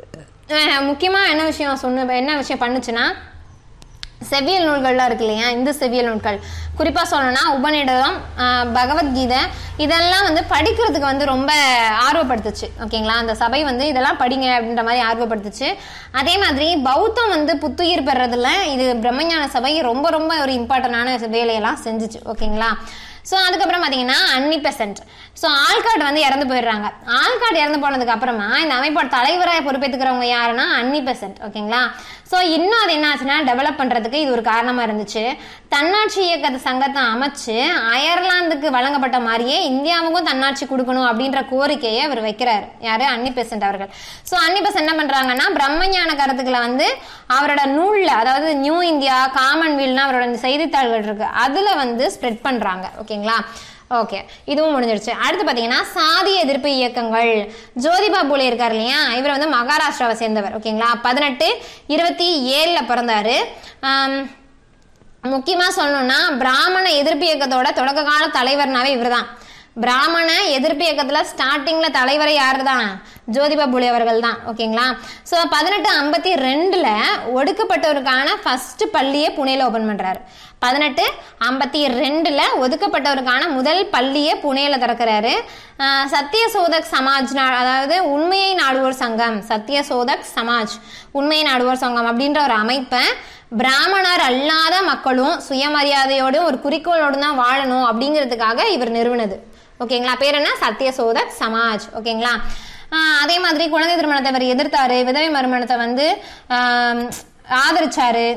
அஹ் முக்கியமா என்ன விஷயம் சொன்ன என்ன விஷயம் பண்ணுச்சுன்னா செவ்வியல் நூல்கள்லாம் இருக்கு இல்லையா இந்த செவ்வியல் நூல்கள் குறிப்பாக சொல்லணும்னா உபநிடதம் ஆஹ் பகவத்கீதை இதெல்லாம் வந்து படிக்கிறதுக்கு வந்து ரொம்ப ஆர்வப்படுத்துச்சு ஓகேங்களா அந்த சபை வந்து இதெல்லாம் படிங்க அப்படின்ற மாதிரி ஆர்வப்படுத்துச்சு அதே மாதிரி பௌத்தம் வந்து புத்துயிர் பெறதுல இது பிரம்மஞான சபை ரொம்ப ரொம்ப ஒரு இம்பார்ட்டண்டான வேலையெல்லாம் செஞ்சுச்சு ஓகேங்களா ஸோ அதுக்கப்புறம் பார்த்தீங்கன்னா அன்னி பெசன்ட் ஸோ ஆள்காட் வந்து இறந்து போயிடுறாங்க ஆள்காட் இறந்து போனதுக்கு அப்புறமா இந்த அமைப்போட தலைவராக பொறுப்பேற்றுக்கிறவங்க யாருன்னா அன்னி பெசன்ட் ஓகேங்களா ஸோ இன்னும் அது என்ன ஆச்சுன்னா டெவலப் பண்ணுறதுக்கு இது ஒரு காரணமாக இருந்துச்சு தன்னாட்சி இயக்க சங்கத்தை அமைச்சு அயர்லாந்துக்கு வழங்கப்பட்ட மாதிரியே இந்தியாவுக்கும் தன்னாட்சி கொடுக்கணும் அப்படின்ற கோரிக்கையை அவர் வைக்கிறார் யாரு அன்னி பெசன்ட் அவர்கள் ஸோ அன்னி பெசன்ட் என்ன பண்ணுறாங்கன்னா பிரம்மஞான கருத்துக்களை வந்து அவரோட நூலில் அதாவது நியூ இந்தியா காமன்வெல்ட்னு அவரோட இந்த செய்தித்தாள்கள் இருக்கு அதில் வந்து ஸ்ப்ரெட் பண்ணுறாங்க ஓகேங்களா ஓகே இதுவும் முடிஞ்சிருச்சு அடுத்து பார்த்தீங்கன்னா சாதி எதிர்ப்பு இயக்கங்கள் ஜோதிபா பூலே இருக்கார் இல்லையா இவர் வந்து மகாராஷ்டிராவை சேர்ந்தவர் ஓகேங்களா பதினெட்டு இருபத்தி ஏழில் பிறந்தாரு ஆம், முக்கியமாக சொல்லணும்னா பிராமண எதிர்ப்பு இயக்கத்தோட தொடக்க கால தலைவர்னாவே இவர்தான் பிராமண எதிர்ப்பு இயக்கத்துல ஸ்டார்டிங்ல தலைவரை யாரு தான் ஜோதிபா புலே அவர்கள் தான் ஓகேங்களா ஸோ பதினெட்டு ஐம்பத்தி ரெண்டுல ஒடுக்கப்பட்டவருக்கான ஃபர்ஸ்ட் பள்ளியை புனேல ஓபன் பண்றாரு பதினெட்டு ஐம்பத்தி ரெண்டுல ஒதுக்கப்பட்டவருக்கான முதல் பள்ளியை புனேல திறக்கிறாரு ஆஹ் சத்திய சோதக் சமாஜ் நா- அதாவது உண்மையை நாடுவோர் சங்கம் சத்திய சோதக் சமாஜ் உண்மையை நாடுவோர் சங்கம் அப்படின்ற ஒரு அமைப்பை பிராமணர் அல்லாத மக்களும் சுயமரியாதையோடும் ஒரு குறிக்கோளோடு தான் வாழணும் அப்படிங்கிறதுக்காக இவர் நிறுவனது ஓகேங்களா பேர் என்ன சத்தியசோதக் சமாஜ் ஓகேங்களா ஆஹ் அதே மாதிரி குழந்தை திருமணத்தை அவர் எதிர்த்தாரு விதவை மறுமணத்தை வந்து ஆஹ் ஆதரிச்சாரு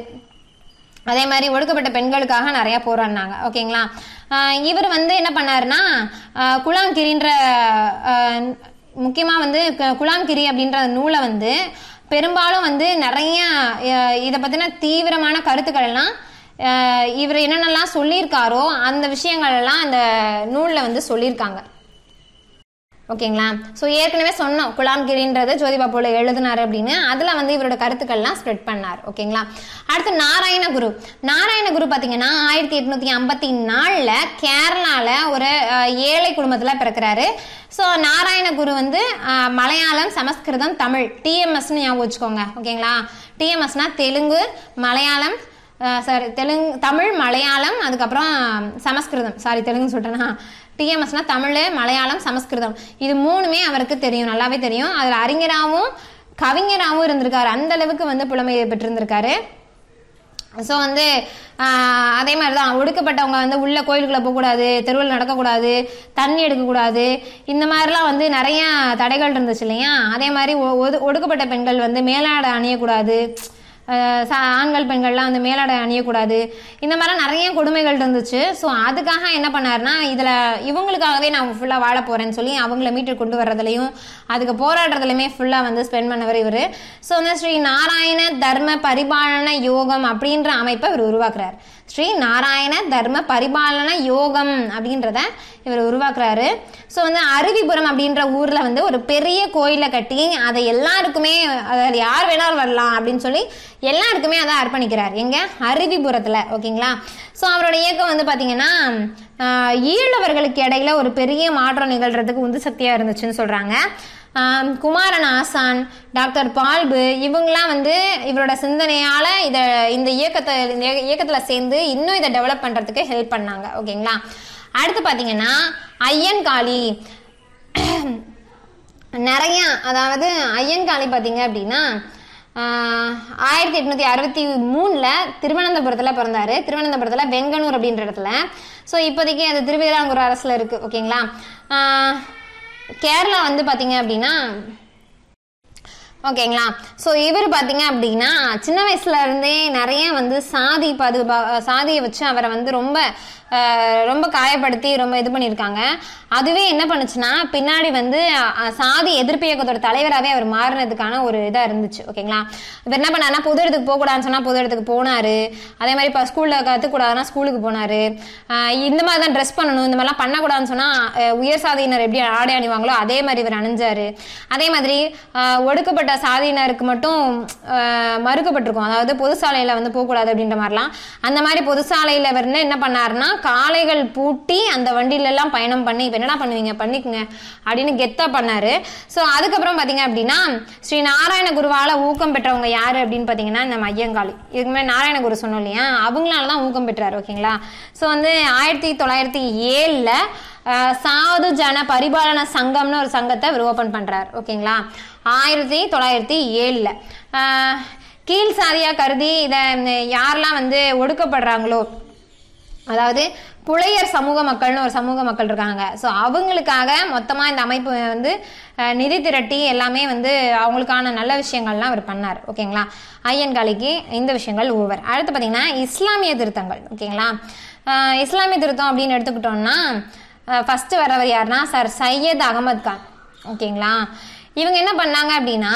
அதே மாதிரி ஒடுக்கப்பட்ட பெண்களுக்காக நிறைய போராடினாங்க ஓகேங்களா ஆஹ் இவர் வந்து என்ன பண்ணாருன்னா ஆஹ் குலாங்கிரின்ற ஆஹ் முக்கியமா வந்து கு- குலாங்கிரி அப்படின்ற நூலை வந்து பெரும்பாலும் வந்து நிறைய ஆஹ் இதை பத்தின தீவிரமான கருத்துக்கள் எல்லாம் ஆஹ் இவர் என்னென்னலாம் சொல்லியிருக்காரோ அந்த விஷயங்கள் எல்லாம் அந்த நூலில் வந்து சொல்லியிருக்காங்க ஓகேங்களா ஸோ ஏற்கனவே சொன்னோம் குலாம்கிரின்றது ஜோதிபா போல எழுதினார் அப்படின்னு அதில் வந்து இவரோட கருத்துக்கள்லாம் ஸ்ப்ரெட் பண்ணார் ஓகேங்களா அடுத்து நாராயணகுரு நாராயணகுரு பார்த்தீங்கன்னா ஆயிரத்தி எட்நூத்தி ஐம்பத்தி நாலில் கேரளாவில் ஒரு அஹ், ஏழை குடும்பத்தில் பிறக்கிறாரு ஸோ நாராயணகுரு வந்து அஹ், மலையாளம் சமஸ்கிருதம் தமிழ் டிஎம்எஸ்னு ஞாபகம் வச்சுக்கோங்க ஓகேங்களா டிஎம்எஸ்னா தெலுங்கு மலையாளம் சாரி தெலுங்கு தமிழ் மலையாளம் அதுக்கப்புறம் சமஸ்கிருதம் சாரி தெலுங்கு சொல்லிட்டேன்னா டிஎம்எஸ்னா தமிழ் மலையாளம் சமஸ்கிருதம் இது மூணுமே அவருக்கு தெரியும் நல்லாவே தெரியும் அதில் அறிஞராகவும் கவிஞராகவும் இருந்திருக்காரு அந்த அளவுக்கு வந்து புலமை பெற்றிருந்திருக்காரு ஸோ வந்து ஆஹ், அதே மாதிரி தான் ஒடுக்கப்பட்டவங்க வந்து உள்ள கோயிலுக்குள்ள போகக்கூடாது தெருவில் நடக்கக்கூடாது தண்ணி எடுக்கக்கூடாது இந்த மாதிரிலாம் வந்து நிறைய தடைகள் இருந்துச்சு இல்லையா அதே மாதிரி ஒ- ஒது- ஒடுக்கப்பட்ட பெண்கள் வந்து மேலாடை அணியக்கூடாது ஆஹ், ச- ஆண்கள் பெண்கள்லாம் வந்து மேலாடை அணியக்கூடாது இந்த மாதிரிலாம் நிறைய கொடுமைகள் இருந்துச்சு ஸோ அதுக்காக என்ன பண்ணாருன்னா இதில் இவங்களுக்காகவே நான் ஃபுல்லாக வாழ போகிறேன்னு சொல்லி அவங்கள மீட்டு கொண்டு வர்றதுலையும் அதுக்கு போராடுறதுலையுமே ஃபுல்லாக வந்து ஸ்பெண்ட் பண்ணவர் இவர் ஸோ வந்து ஸ்ரீ நாராயண தர்ம பரிபாலன யோகம் அப்படின்ற அமைப்பை இவர் உருவாக்குறார் ஸ்ரீ நாராயண தர்ம பரிபாலன யோகம் அப்படின்றத இவர் உருவாக்குறாரு ஸோ வந்து அருவிபுரம் அப்படின்ற ஊரில் வந்து ஒரு பெரிய கோயிலை கட்டி அதை எல்லாருக்குமே அதில் யார் வேணாலும் வரலாம் அப்படின்னு சொல்லி எல்லாருக்குமே அதை அர்ப்பணிக்கிறார் எங்க அருவிபுரத்தில் ஓகேங்களா ஸோ அவரோட இயக்கம் வந்து பார்த்தீங்கன்னா ஆஹ், ஈழவர்களுக்கு இடையில ஒரு பெரிய மாற்றம் நிகழ்றதுக்கு உந்து சக்தியாக இருந்துச்சுன்னு சொல்கிறாங்க ஆம், குமாரன் ஆசான் டாக்டர் பால்பு இவங்கெல்லாம் வந்து இவரோட சிந்தனையால இதை இந்த இயக்கத்தை இந்த இயக்க- இயக்கத்துல சேர்ந்து இன்னும் இதை டெவலப் பண்றதுக்கு ஹெல்ப் பண்ணாங்க ஓகேங்களா அடுத்து பாத்தீங்கன்னா ஐயன் காளி நிறைய அதாவது ஐயன்காளி பார்த்தீங்க அப்படின்னா ஆஹ், ஆயிரத்தி எட்நூத்தி அறுபத்தி மூணுல திருவனந்தபுரத்துல பிறந்தாரு திருவனந்தபுரத்துல வெங்கனூர் அப்படின்ற இடத்துல ஸோ இப்போதைக்கு அது திருவிதாங்கூர் அரசுல இருக்கு ஓகேங்களா ஆஹ், கேரளா வந்து பாத்தீங்க அப்படின்னா ஓகேங்களா ஸோ இவர் பார்த்தீங்க அப்படின்னா சின்ன வயசுல இருந்தே நிறைய வந்து சாதி பது சாதியை வச்சு அவரை வந்து ரொம்ப அஹ், ரொம்ப காயப்படுத்தி ரொம்ப இது பண்ணியிருக்காங்க அதுவே என்ன பண்ணுச்சுன்னா பின்னாடி வந்து அஹ், சாதி எதிர்ப்பு இயக்கத்தோட தலைவராகவே அவர் மாறினதுக்கான ஒரு இதாக இருந்துச்சு ஓகேங்களா இவர் என்ன பண்ணாருன்னா பொது இடத்துக்கு போகக்கூடாதுன்னு சொன்னால் பொது இடத்துக்கு போனாரு அதே மாதிரி இப்போ ஸ்கூலில் கற்றுக்கூடாதுன்னா ஸ்கூலுக்கு போனாரு அஹ், இந்த மாதிரி தான் ட்ரெஸ் பண்ணணும் இந்த மாதிரிலாம் பண்ணக்கூடாதுன்னு சொன்னால் உயர் சாதியினர் எப்படி ஆடை அணிவாங்களோ அதே மாதிரி இவர் அணிஞ்சாரு அதே மாதிரி ஆஹ், ஒடுக்கப்பட்ட பிற்படுத்தப்பட்ட சாதியினருக்கு மட்டும் ஆஹ், மறுக்கப்பட்டிருக்கும் அதாவது பொது சாலையில வந்து போகக்கூடாது அப்படின்ற மாதிரிலாம் அந்த மாதிரி பொது சாலையில வந்து என்ன பண்ணாருன்னா காளைகள் பூட்டி அந்த வண்டியில எல்லாம் பயணம் பண்ணி இப்ப என்னடா பண்ணுவீங்க பண்ணிக்குங்க அப்படின்னு கெத்தா பண்ணாரு ஸோ அதுக்கப்புறம் பாத்தீங்க அப்படின்னா ஸ்ரீ நாராயண குருவால ஊக்கம் பெற்றவங்க யாரு அப்படின்னு பாத்தீங்கன்னா நம்ம ஐயங்காளி இதுக்கு முன்னாடி நாராயண குரு சொன்னோம் இல்லையா அவங்களால தான் ஊக்கம் பெற்றாரு ஓகேங்களா ஸோ வந்து ஆயிரத்தி தொள்ளாயிரத்தி ஏழுல அஹ், சாது ஜன பரிபாலன சங்கம்னு ஒரு சங்கத்தை இவர் ஓபன் பண்றார் ஓகேங்களா ஆயிரத்தி தொள்ளாயிரத்தி ஏழுல அஹ், கீழ் சாதியா கருதி இதை யாரெல்லாம் வந்து ஒடுக்கப்படுறாங்களோ அதாவது புலையர் சமூக மக்கள்னு ஒரு சமூக மக்கள் இருக்காங்க ஸோ அவங்களுக்காக மொத்தமாக இந்த அமைப்பு வந்து அஹ், நிதி திரட்டி எல்லாமே வந்து அவங்களுக்கான நல்ல விஷயங்கள்லாம் அவர் பண்ணார் ஓகேங்களா ஐயன்காலிக்கு இந்த விஷயங்கள் ஓவர் அடுத்து பார்த்தீங்கன்னா இஸ்லாமிய திருத்தங்கள் ஓகேங்களா அஹ், இஸ்லாமிய திருத்தம் அப்படின்னு எடுத்துக்கிட்டோம்னா ஃபர்ஸ்ட் வரவர் யாருன்னா சார் சையத் அகமது கான் ஓகேங்களா இவங்க என்ன பண்ணாங்க அப்படின்னா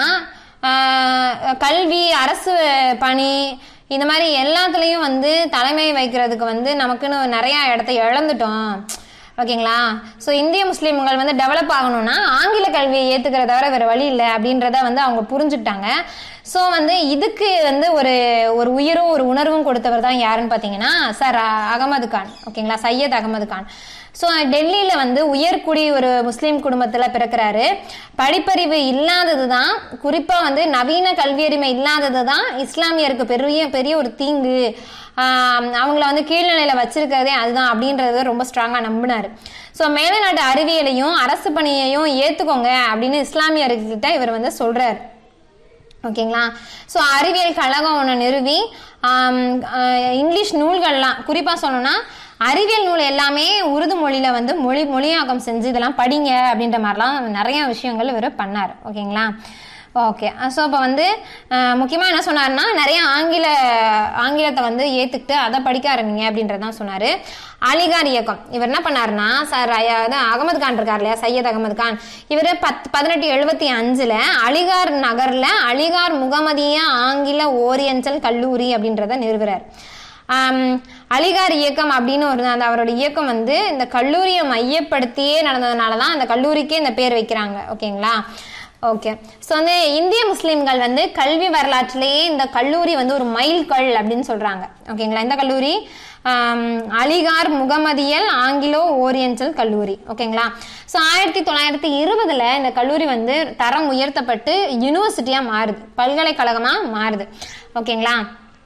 ஆஹ் கல்வி அரசு பணி இந்த மாதிரி எல்லாத்துலேயும் வந்து தலைமை வைக்கிறதுக்கு வந்து நமக்குன்னு நிறைய இடத்த இழந்துட்டோம் ஓகேங்களா ஸோ இந்திய முஸ்லீம்கள் வந்து டெவலப் ஆகணும்னா ஆங்கில கல்வியை ஏற்றுக்கிறத தவிர வேறு வழி இல்லை அப்படின்றத வந்து அவங்க புரிஞ்சுக்கிட்டாங்க ஸோ வந்து இதுக்கு வந்து ஒரு ஒரு உயிரும் ஒரு உணர்வும் கொடுத்தவர் தான் யாருன்னு பார்த்தீங்கன்னா சார் அகமது கான் ஓகேங்களா சையத் அகமது கான் ஸோ டெல்லியில் வந்து உயர்குடி ஒரு முஸ்லீம் குடும்பத்தில் பிறக்கிறாரு படிப்பறிவு இல்லாதது தான் குறிப்பாக வந்து நவீன கல்வியறிமை இல்லாதது தான் இஸ்லாமியருக்கு பெரிய பெரிய ஒரு தீங்கு ஆஹ் அவங்கள வந்து கீழ்நிலையில் வச்சிருக்கிறதே அதுதான் அப்படின்றத ரொம்ப ஸ்ட்ராங்காக நம்பினார் ஸோ மேலைநாட்டு அறிவியலையும் அரசு பணியையும் ஏற்றுக்கோங்க அப்படின்னு இஸ்லாமியர்கிட்ட இவர் வந்து சொல்கிறார் ஓகேங்களா ஸோ அறிவியல் கழகம் ஒன்று நிறுவி ஆம், ஆஹ், இங்கிலீஷ் நூல்கள்லாம் குறிப்பாக சொல்லணும்னா அறிவியல் நூல் எல்லாமே உருது மொழியில் வந்து மொழி மொழியாக்கம் செஞ்சு இதெல்லாம் படிங்க அப்படின்ற மாதிரிலாம் நிறைய விஷயங்கள் இவர் பண்ணார் ஓகேங்களா ஓகே ஸோ இப்போ வந்து முக்கியமாக என்ன சொன்னார்னா நிறைய ஆங்கில ஆங்கிலத்தை வந்து ஏற்றுக்கிட்டு அதை படிக்க ஆரம்பிங்க அப்படின்றதான் சொன்னார் அலிகார் இயக்கம் இவர் என்ன பண்ணாருன்னா சார் அதாவது அகமது கான் இருக்கார் இல்லையா சையத் அகமது கான் இவர் பத் பதினெட்டு எழுபத்தி அஞ்சில் அலிகார் நகரில் அலிகார் முகமதிய ஆங்கில ஓரியன்டல் கல்லூரி அப்படின்றத நிறுவுறார் ஆம், அலிகார் இயக்கம் அப்படின்னு ஒரு அந்த அவரோட இயக்கம் வந்து இந்த கல்லூரியை மையப்படுத்தியே நடந்ததுனால தான் அந்த கல்லூரிக்கே இந்த பேர் வைக்கிறாங்க ஓகேங்களா ஓகே ஸோ வந்து இந்திய முஸ்லீம்கள் வந்து கல்வி வரலாற்றிலேயே இந்த கல்லூரி வந்து ஒரு மைல்கல் அப்படின்னு சொல்றாங்க ஓகேங்களா இந்த கல்லூரி ஆம், அலிகார் முகமதியல் ஆங்கிலோ ஓரியன்டல் கல்லூரி ஓகேங்களா ஸோ ஆயிரத்தி தொள்ளாயிரத்தி இருபதுல இந்த கல்லூரி வந்து தரம் உயர்த்தப்பட்டு யூனிவர்சிட்டியா மாறுது பல்கலைக்கழகமா மாறுது ஓகேங்களா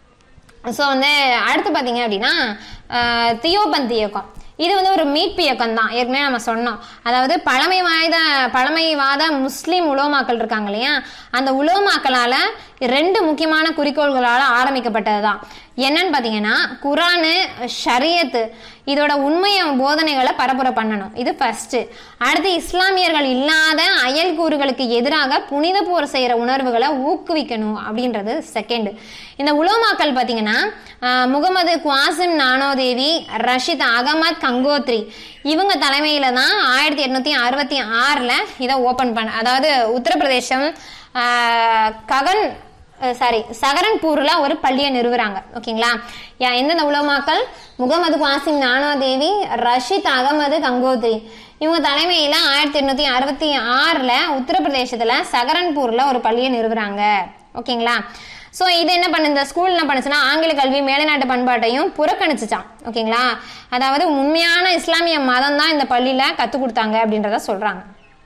ஸோ வந்து அடுத்து பார்த்தீங்க அப்படின்னா ஆஹ், தியோபந்த் இயக்கம் இது வந்து ஒரு மீட்பு இயக்கம் தான் ஏற்கனவே நம்ம சொன்னோம் அதாவது பழமை வாய்ந்த பழமைவாத முஸ்லீம் உலோமாக்கள் இருக்காங்க இல்லையா அந்த உலோமாக்களால ரெண்டு முக்கியமான குறிக்கோள்களால் ஆரம்பிக்கப்பட்டது தான் என்னன்னு பார்த்தீங்கன்னா குரானு ஷரியத்து இதோட உண்மைய போதனைகளை பரப்புரை பண்ணணும் இது ஃபர்ஸ்ட் அடுத்து இஸ்லாமியர்கள் இல்லாத அயல்கூறுகளுக்கு எதிராக புனித போர் செய்கிற உணர்வுகளை ஊக்குவிக்கணும் அப்படின்றது செகண்ட் இந்த உலோமாக்கள் பார்த்தீங்கன்னா ஆஹ், முகமது குவாசிம் நானோதேவி ரஷித் அகமத் கங்கோத்ரி இவங்க தலைமையில தான் ஆயிரத்தி எட்நூத்தி அறுபத்தி ஆறில் இதை ஓப்பன் பண்ண அதாவது உத்தரப்பிரதேசம் ஆஹ், ககன் சாரி சகரன்பூர்ல ஒரு பள்ளியை நிறுவுறாங்க ஓகேங்களா யா- எந்தெந்த உலமாக்கள் முகமது குவாசிம் நானோதேவி ரஷித் அகமது கங்கோத்ரி இவங்க தலைமையில ஆயிரத்தி எண்ணூத்தி அறுபத்தி ஆறுல உத்தரப்பிரதேசத்துல சகரன்பூர்ல ஒரு பள்ளியை நிறுவுறாங்க ஓகேங்களா ஸோ இது என்ன பண்ணு இந்த ஸ்கூல் என்ன பண்ணுச்சுன்னா ஆங்கில கல்வி மேலைநாட்டு பண்பாட்டையும் புறக்கணிச்சுச்சான் ஓகேங்களா அதாவது உண்மையான இஸ்லாமிய மதம் தான் இந்த பள்ளியில கற்றுக் கொடுத்தாங்க அப்படின்றத சொல்றாங்க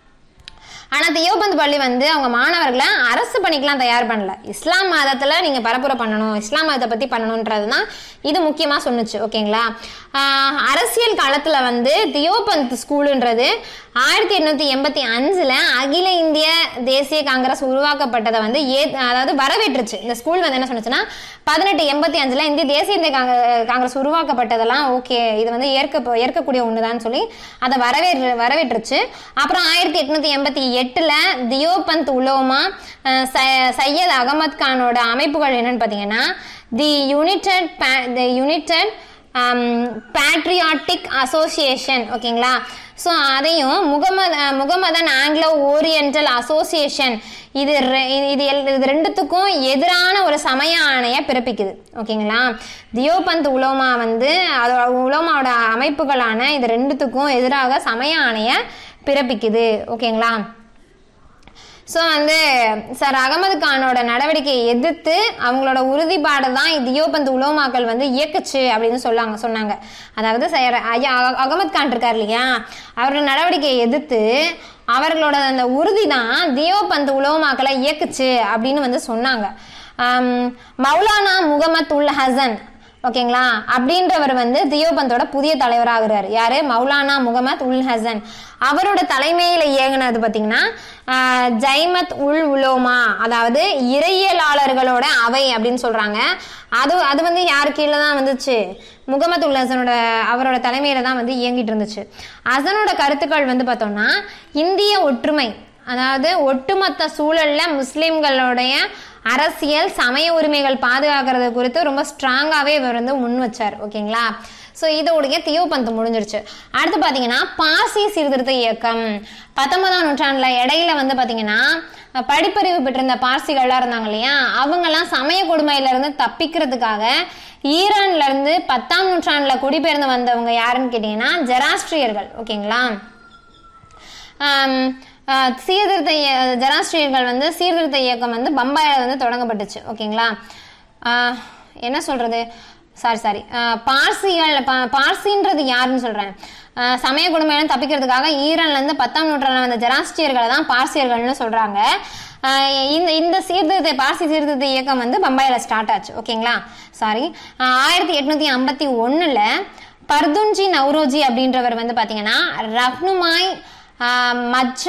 ஆனா தியோபந்த் பள்ளி வந்து அவங்க மாணவர்களை அரசு பணிக்கெல்லாம் தயார் பண்ணல இஸ்லாம் மதத்துல நீங்க பரப்புரை பண்ணணும் இஸ்லாம் மதத்தை பத்தி பண்ணணுன்றது தான் இது முக்கியமா சொன்னுச்சு ஓகேங்களா ஆஹ் அரசியல் காலத்துல வந்து தியோபந்த் ஸ்கூலுன்றது ஆயிரத்தி எண்ணூத்தி எண்பத்தி அஞ்சுல அகில இந்திய தேசிய காங்கிரஸ் உருவாக்கப்பட்டதை வந்து ஏ அதாவது வரவேற்றுச்சு இந்த ஸ்கூல் வந்து என்ன சொன்னுச்சுன்னா பதினெட்டு எண்பத்தி அஞ்சுல இந்திய தேசிய இந்திய காங்க- காங்கிரஸ் உருவாக்கப்பட்டதெல்லாம் ஓகே இது வந்து ஏற்க ஏற்கக்கூடிய ஒண்ணுதான் சொல்லி அதை வரவேற்று வரவேற்றுச்சு அப்புறம் ஆயிரத்தி எட்நூத்தி எண்பத்தி எட்டுல தியோபந்த் உலோமா அஹ், ச- சையத் அகமது கானோட அமைப்புகள் என்னன்னு பாத்தீங்கன்னா the United the United Patriotic Association ஓகேங்களா ஸோ அதையும் முகமது அஹ், முகமதன் ஆங்கிலோ ஓரியன்டல் அசோசியேஷன் இது ரெ- இது எல்- இது ரெண்டுத்துக்கும் எதிரான ஒரு சமய ஆணையை பிறப்பிக்குது ஓகேங்களா தியோபந்த் உலோமா வந்து அதோட உலோமாவோட அமைப்புகளான இது ரெண்டுத்துக்கும் எதிராக சமய ஆணையை பிறப்பிக்குது ஓகேங்களா ஸோ வந்து சார் அகமது கானோட நடவடிக்கையை எதிர்த்து அவங்களோட உறுதிப்பாடு தான் தியோபந்த் உலோமாக்கள் வந்து இயக்குச்சு அப்படின்னு சொல்லாங்க சொன்னாங்க அதாவது சார் ஐயா அக- அகமது கான் இருக்கார் இல்லையா அவரோட நடவடிக்கையை எதிர்த்து அவர்களோட அந்த உறுதி தான் தியோபந்த் உலோமாக்களை இயக்குச்சு அப்படின்னு வந்து சொன்னாங்க ஆம், மௌலானா முகமத் உல் ஹசன் ஓகேங்களா அப்படின்றவர் வந்து தியோபந்தோட புதிய தலைவராகிறார் யாரு மௌலானா முகமத் உல் ஹசன் அவரோட தலைமையில இயங்குனது பாத்தீங்கன்னா ஆஹ், ஜைமத் உல் உலோமா அதாவது இறையியலாளர்களோட அவை அப்படின்னு சொல்றாங்க அது அது வந்து யார் கீழே தான் வந்துச்சு முகமது உல் ஹசனோட அவரோட தலைமையில தான் வந்து இயங்கிட்டு இருந்துச்சு ஹசனோட கருத்துக்கள் வந்து பார்த்தோம்னா இந்திய ஒற்றுமை அதாவது ஒட்டுமொத்த சூழல்ல முஸ்லிம்களுடைய அரசியல் சமய உரிமைகள் பாதுகாக்கிறது குறித்து ரொம்ப ஸ்ட்ராங்காகவே இவர் வந்து முன் வச்சார் ஓகேங்களா ஸோ இதோடைய தியோபந்து முடிஞ்சிருச்சு அடுத்து பார்த்தீங்கன்னா பாசி சீர்திருத்த இயக்கம் பத்தொன்பதாம் நூற்றாண்டுல இடையில வந்து பார்த்தீங்கன்னா படிப்பறிவு பெற்றிருந்த பார்சிகள்லாம் இருந்தாங்க இல்லையா அவங்கெல்லாம் சமய கொடுமையில இருந்து தப்பிக்கிறதுக்காக ஈரான்ல இருந்து பத்தாம் நூற்றாண்டுல குடிபெயர்ந்து வந்தவங்க யாருன்னு கேட்டீங்கன்னா ஜெராஸ்ட்ரியர்கள் ஓகேங்களா ஆம், ஆஹ் சீர்திருத்த இய- ஜெராஸ்ட்ரியர்கள் வந்து சீர்திருத்த இயக்கம் வந்து பம்பாயில வந்து தொடங்கப்பட்டுச்சு ஓகேங்களா ஆஹ் என்ன சொல்றது சாரி சாரி பார்சிகள் பா- பார்சின்றது யாருன்னு சொல்றேன் ஆஹ் சமய கொடுமையிலும் தப்பிக்கிறதுக்காக ஈரான்ல இருந்து பத்தாம் நூற்றாண்டுல வந்த ஜெராஸ்ட்ரியர்களை தான் பார்சியர்கள்னு சொல்றாங்க ஆஹ் இந்த இந்த சீர்திருத்த பார்சி சீர்திருத்த இயக்கம் வந்து பம்பாயில ஸ்டார்ட் ஆச்சு ஓகேங்களா சாரி ஆயிரத்தி எட்நூத்தி ஐம்பத்தி ஒண்ணுல பர்துன்ஜி நவ்ரோஜி அப்படின்றவர் வந்து பாத்தீங்கன்னா ரஃப்னுமாய் ஆஹ் மச்ச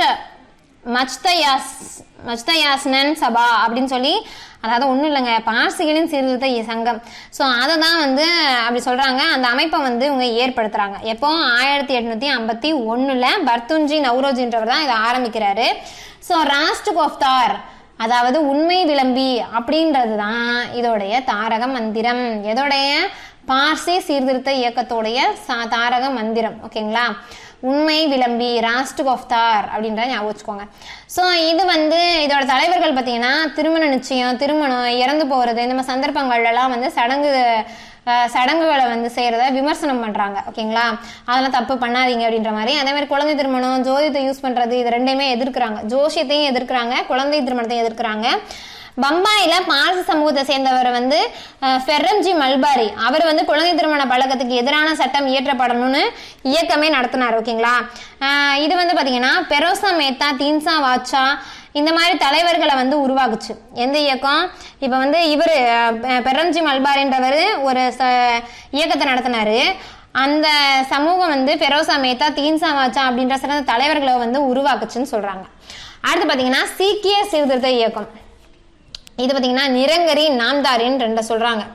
மச்தயாஸ் மச்தயாஸ்னன் சபா அப்படின்னு சொல்லி அதாவது ஒன்றும் இல்லைங்க பார்சிகளின் சீர்திருத்த இ- சங்கம் ஸோ அதை தான் வந்து அப்படி சொல்கிறாங்க அந்த அமைப்பை வந்து இவங்க ஏற்படுத்துகிறாங்க எப்போ ஆயிரத்தி எட்நூற்றி ஐம்பத்தி ஒன்றில் பர்துன்ஜி நவ்ரோஜின்றவர் தான் இதை ஆரம்பிக்கிறாரு ஸோ ராஸ்ட் கோஃப்தார் அதாவது உண்மை விளம்பி அப்படின்றது தான் இதோடைய தாரக மந்திரம் எதோடைய பார்சி சீர்திருத்த இயக்கத்தோடைய சா- தாரக மந்திரம் ஓகேங்களா உண்மை விளம்பி ராஸ்ட் கோஃப்தார் அப்படின்றத ஞாபகம் வச்சுக்கோங்க ஸோ இது வந்து இதோட தலைவர்கள் பார்த்தீங்கன்னா திருமண நிச்சயம் திருமணம் இறந்து போகிறது இந்த மாதிரி சந்தர்ப்பங்கள்லாம் வந்து சடங்கு அஹ், சடங்குகளை வந்து செய்கிறத விமர்சனம் பண்ணுறாங்க ஓகேங்களா அதெல்லாம் தப்பு பண்ணாதீங்க அப்படின்ற மாதிரி அதே மாதிரி குழந்தை திருமணம் ஜோதியத்தை யூஸ் பண்ணுறது இது ரெண்டையுமே எதிர்க்கிறாங்க ஜோசியத்தையும் எதிர்க்கிறாங்க குழந்தை திருமணத்தையும் எதிர்க்கிறாங்க பம்பாயில பார்சி சமூகத்தை சேர்ந்தவர் வந்து அஹ், ஃபெர்ரம்ஜி மல்பாரி அவர் வந்து குழந்தை திருமண பழக்கத்துக்கு எதிரான சட்டம் இயற்றப்படணும்னு இயக்கமே நடத்தினார் ஓகேங்களா அஹ், இது வந்து பாத்தீங்கன்னா பெரோசா மேத்தா தீன்சா வாச்சா இந்த மாதிரி தலைவர்களை வந்து உருவாக்குச்சு எந்த இயக்கம் இப்போ வந்து இவர் பெரம்ஜி மல்பாரின்றவர் ஒரு ச இயக்கத்தை நடத்தினாரு அந்த சமூகம் வந்து பெரோசா மேத்தா தீன்சா வாச்சா அப்படின்ற சிறந்த தலைவர்களை வந்து உருவாக்குச்சுன்னு சொல்றாங்க அடுத்து பாத்தீங்கன்னா சீக்கிய சீர்திருத்த இயக்கம் இது பார்த்தீங்கன்னா நிரங்கரி நாம்தாரின்னு ரெண்டு சொல்கிறாங்க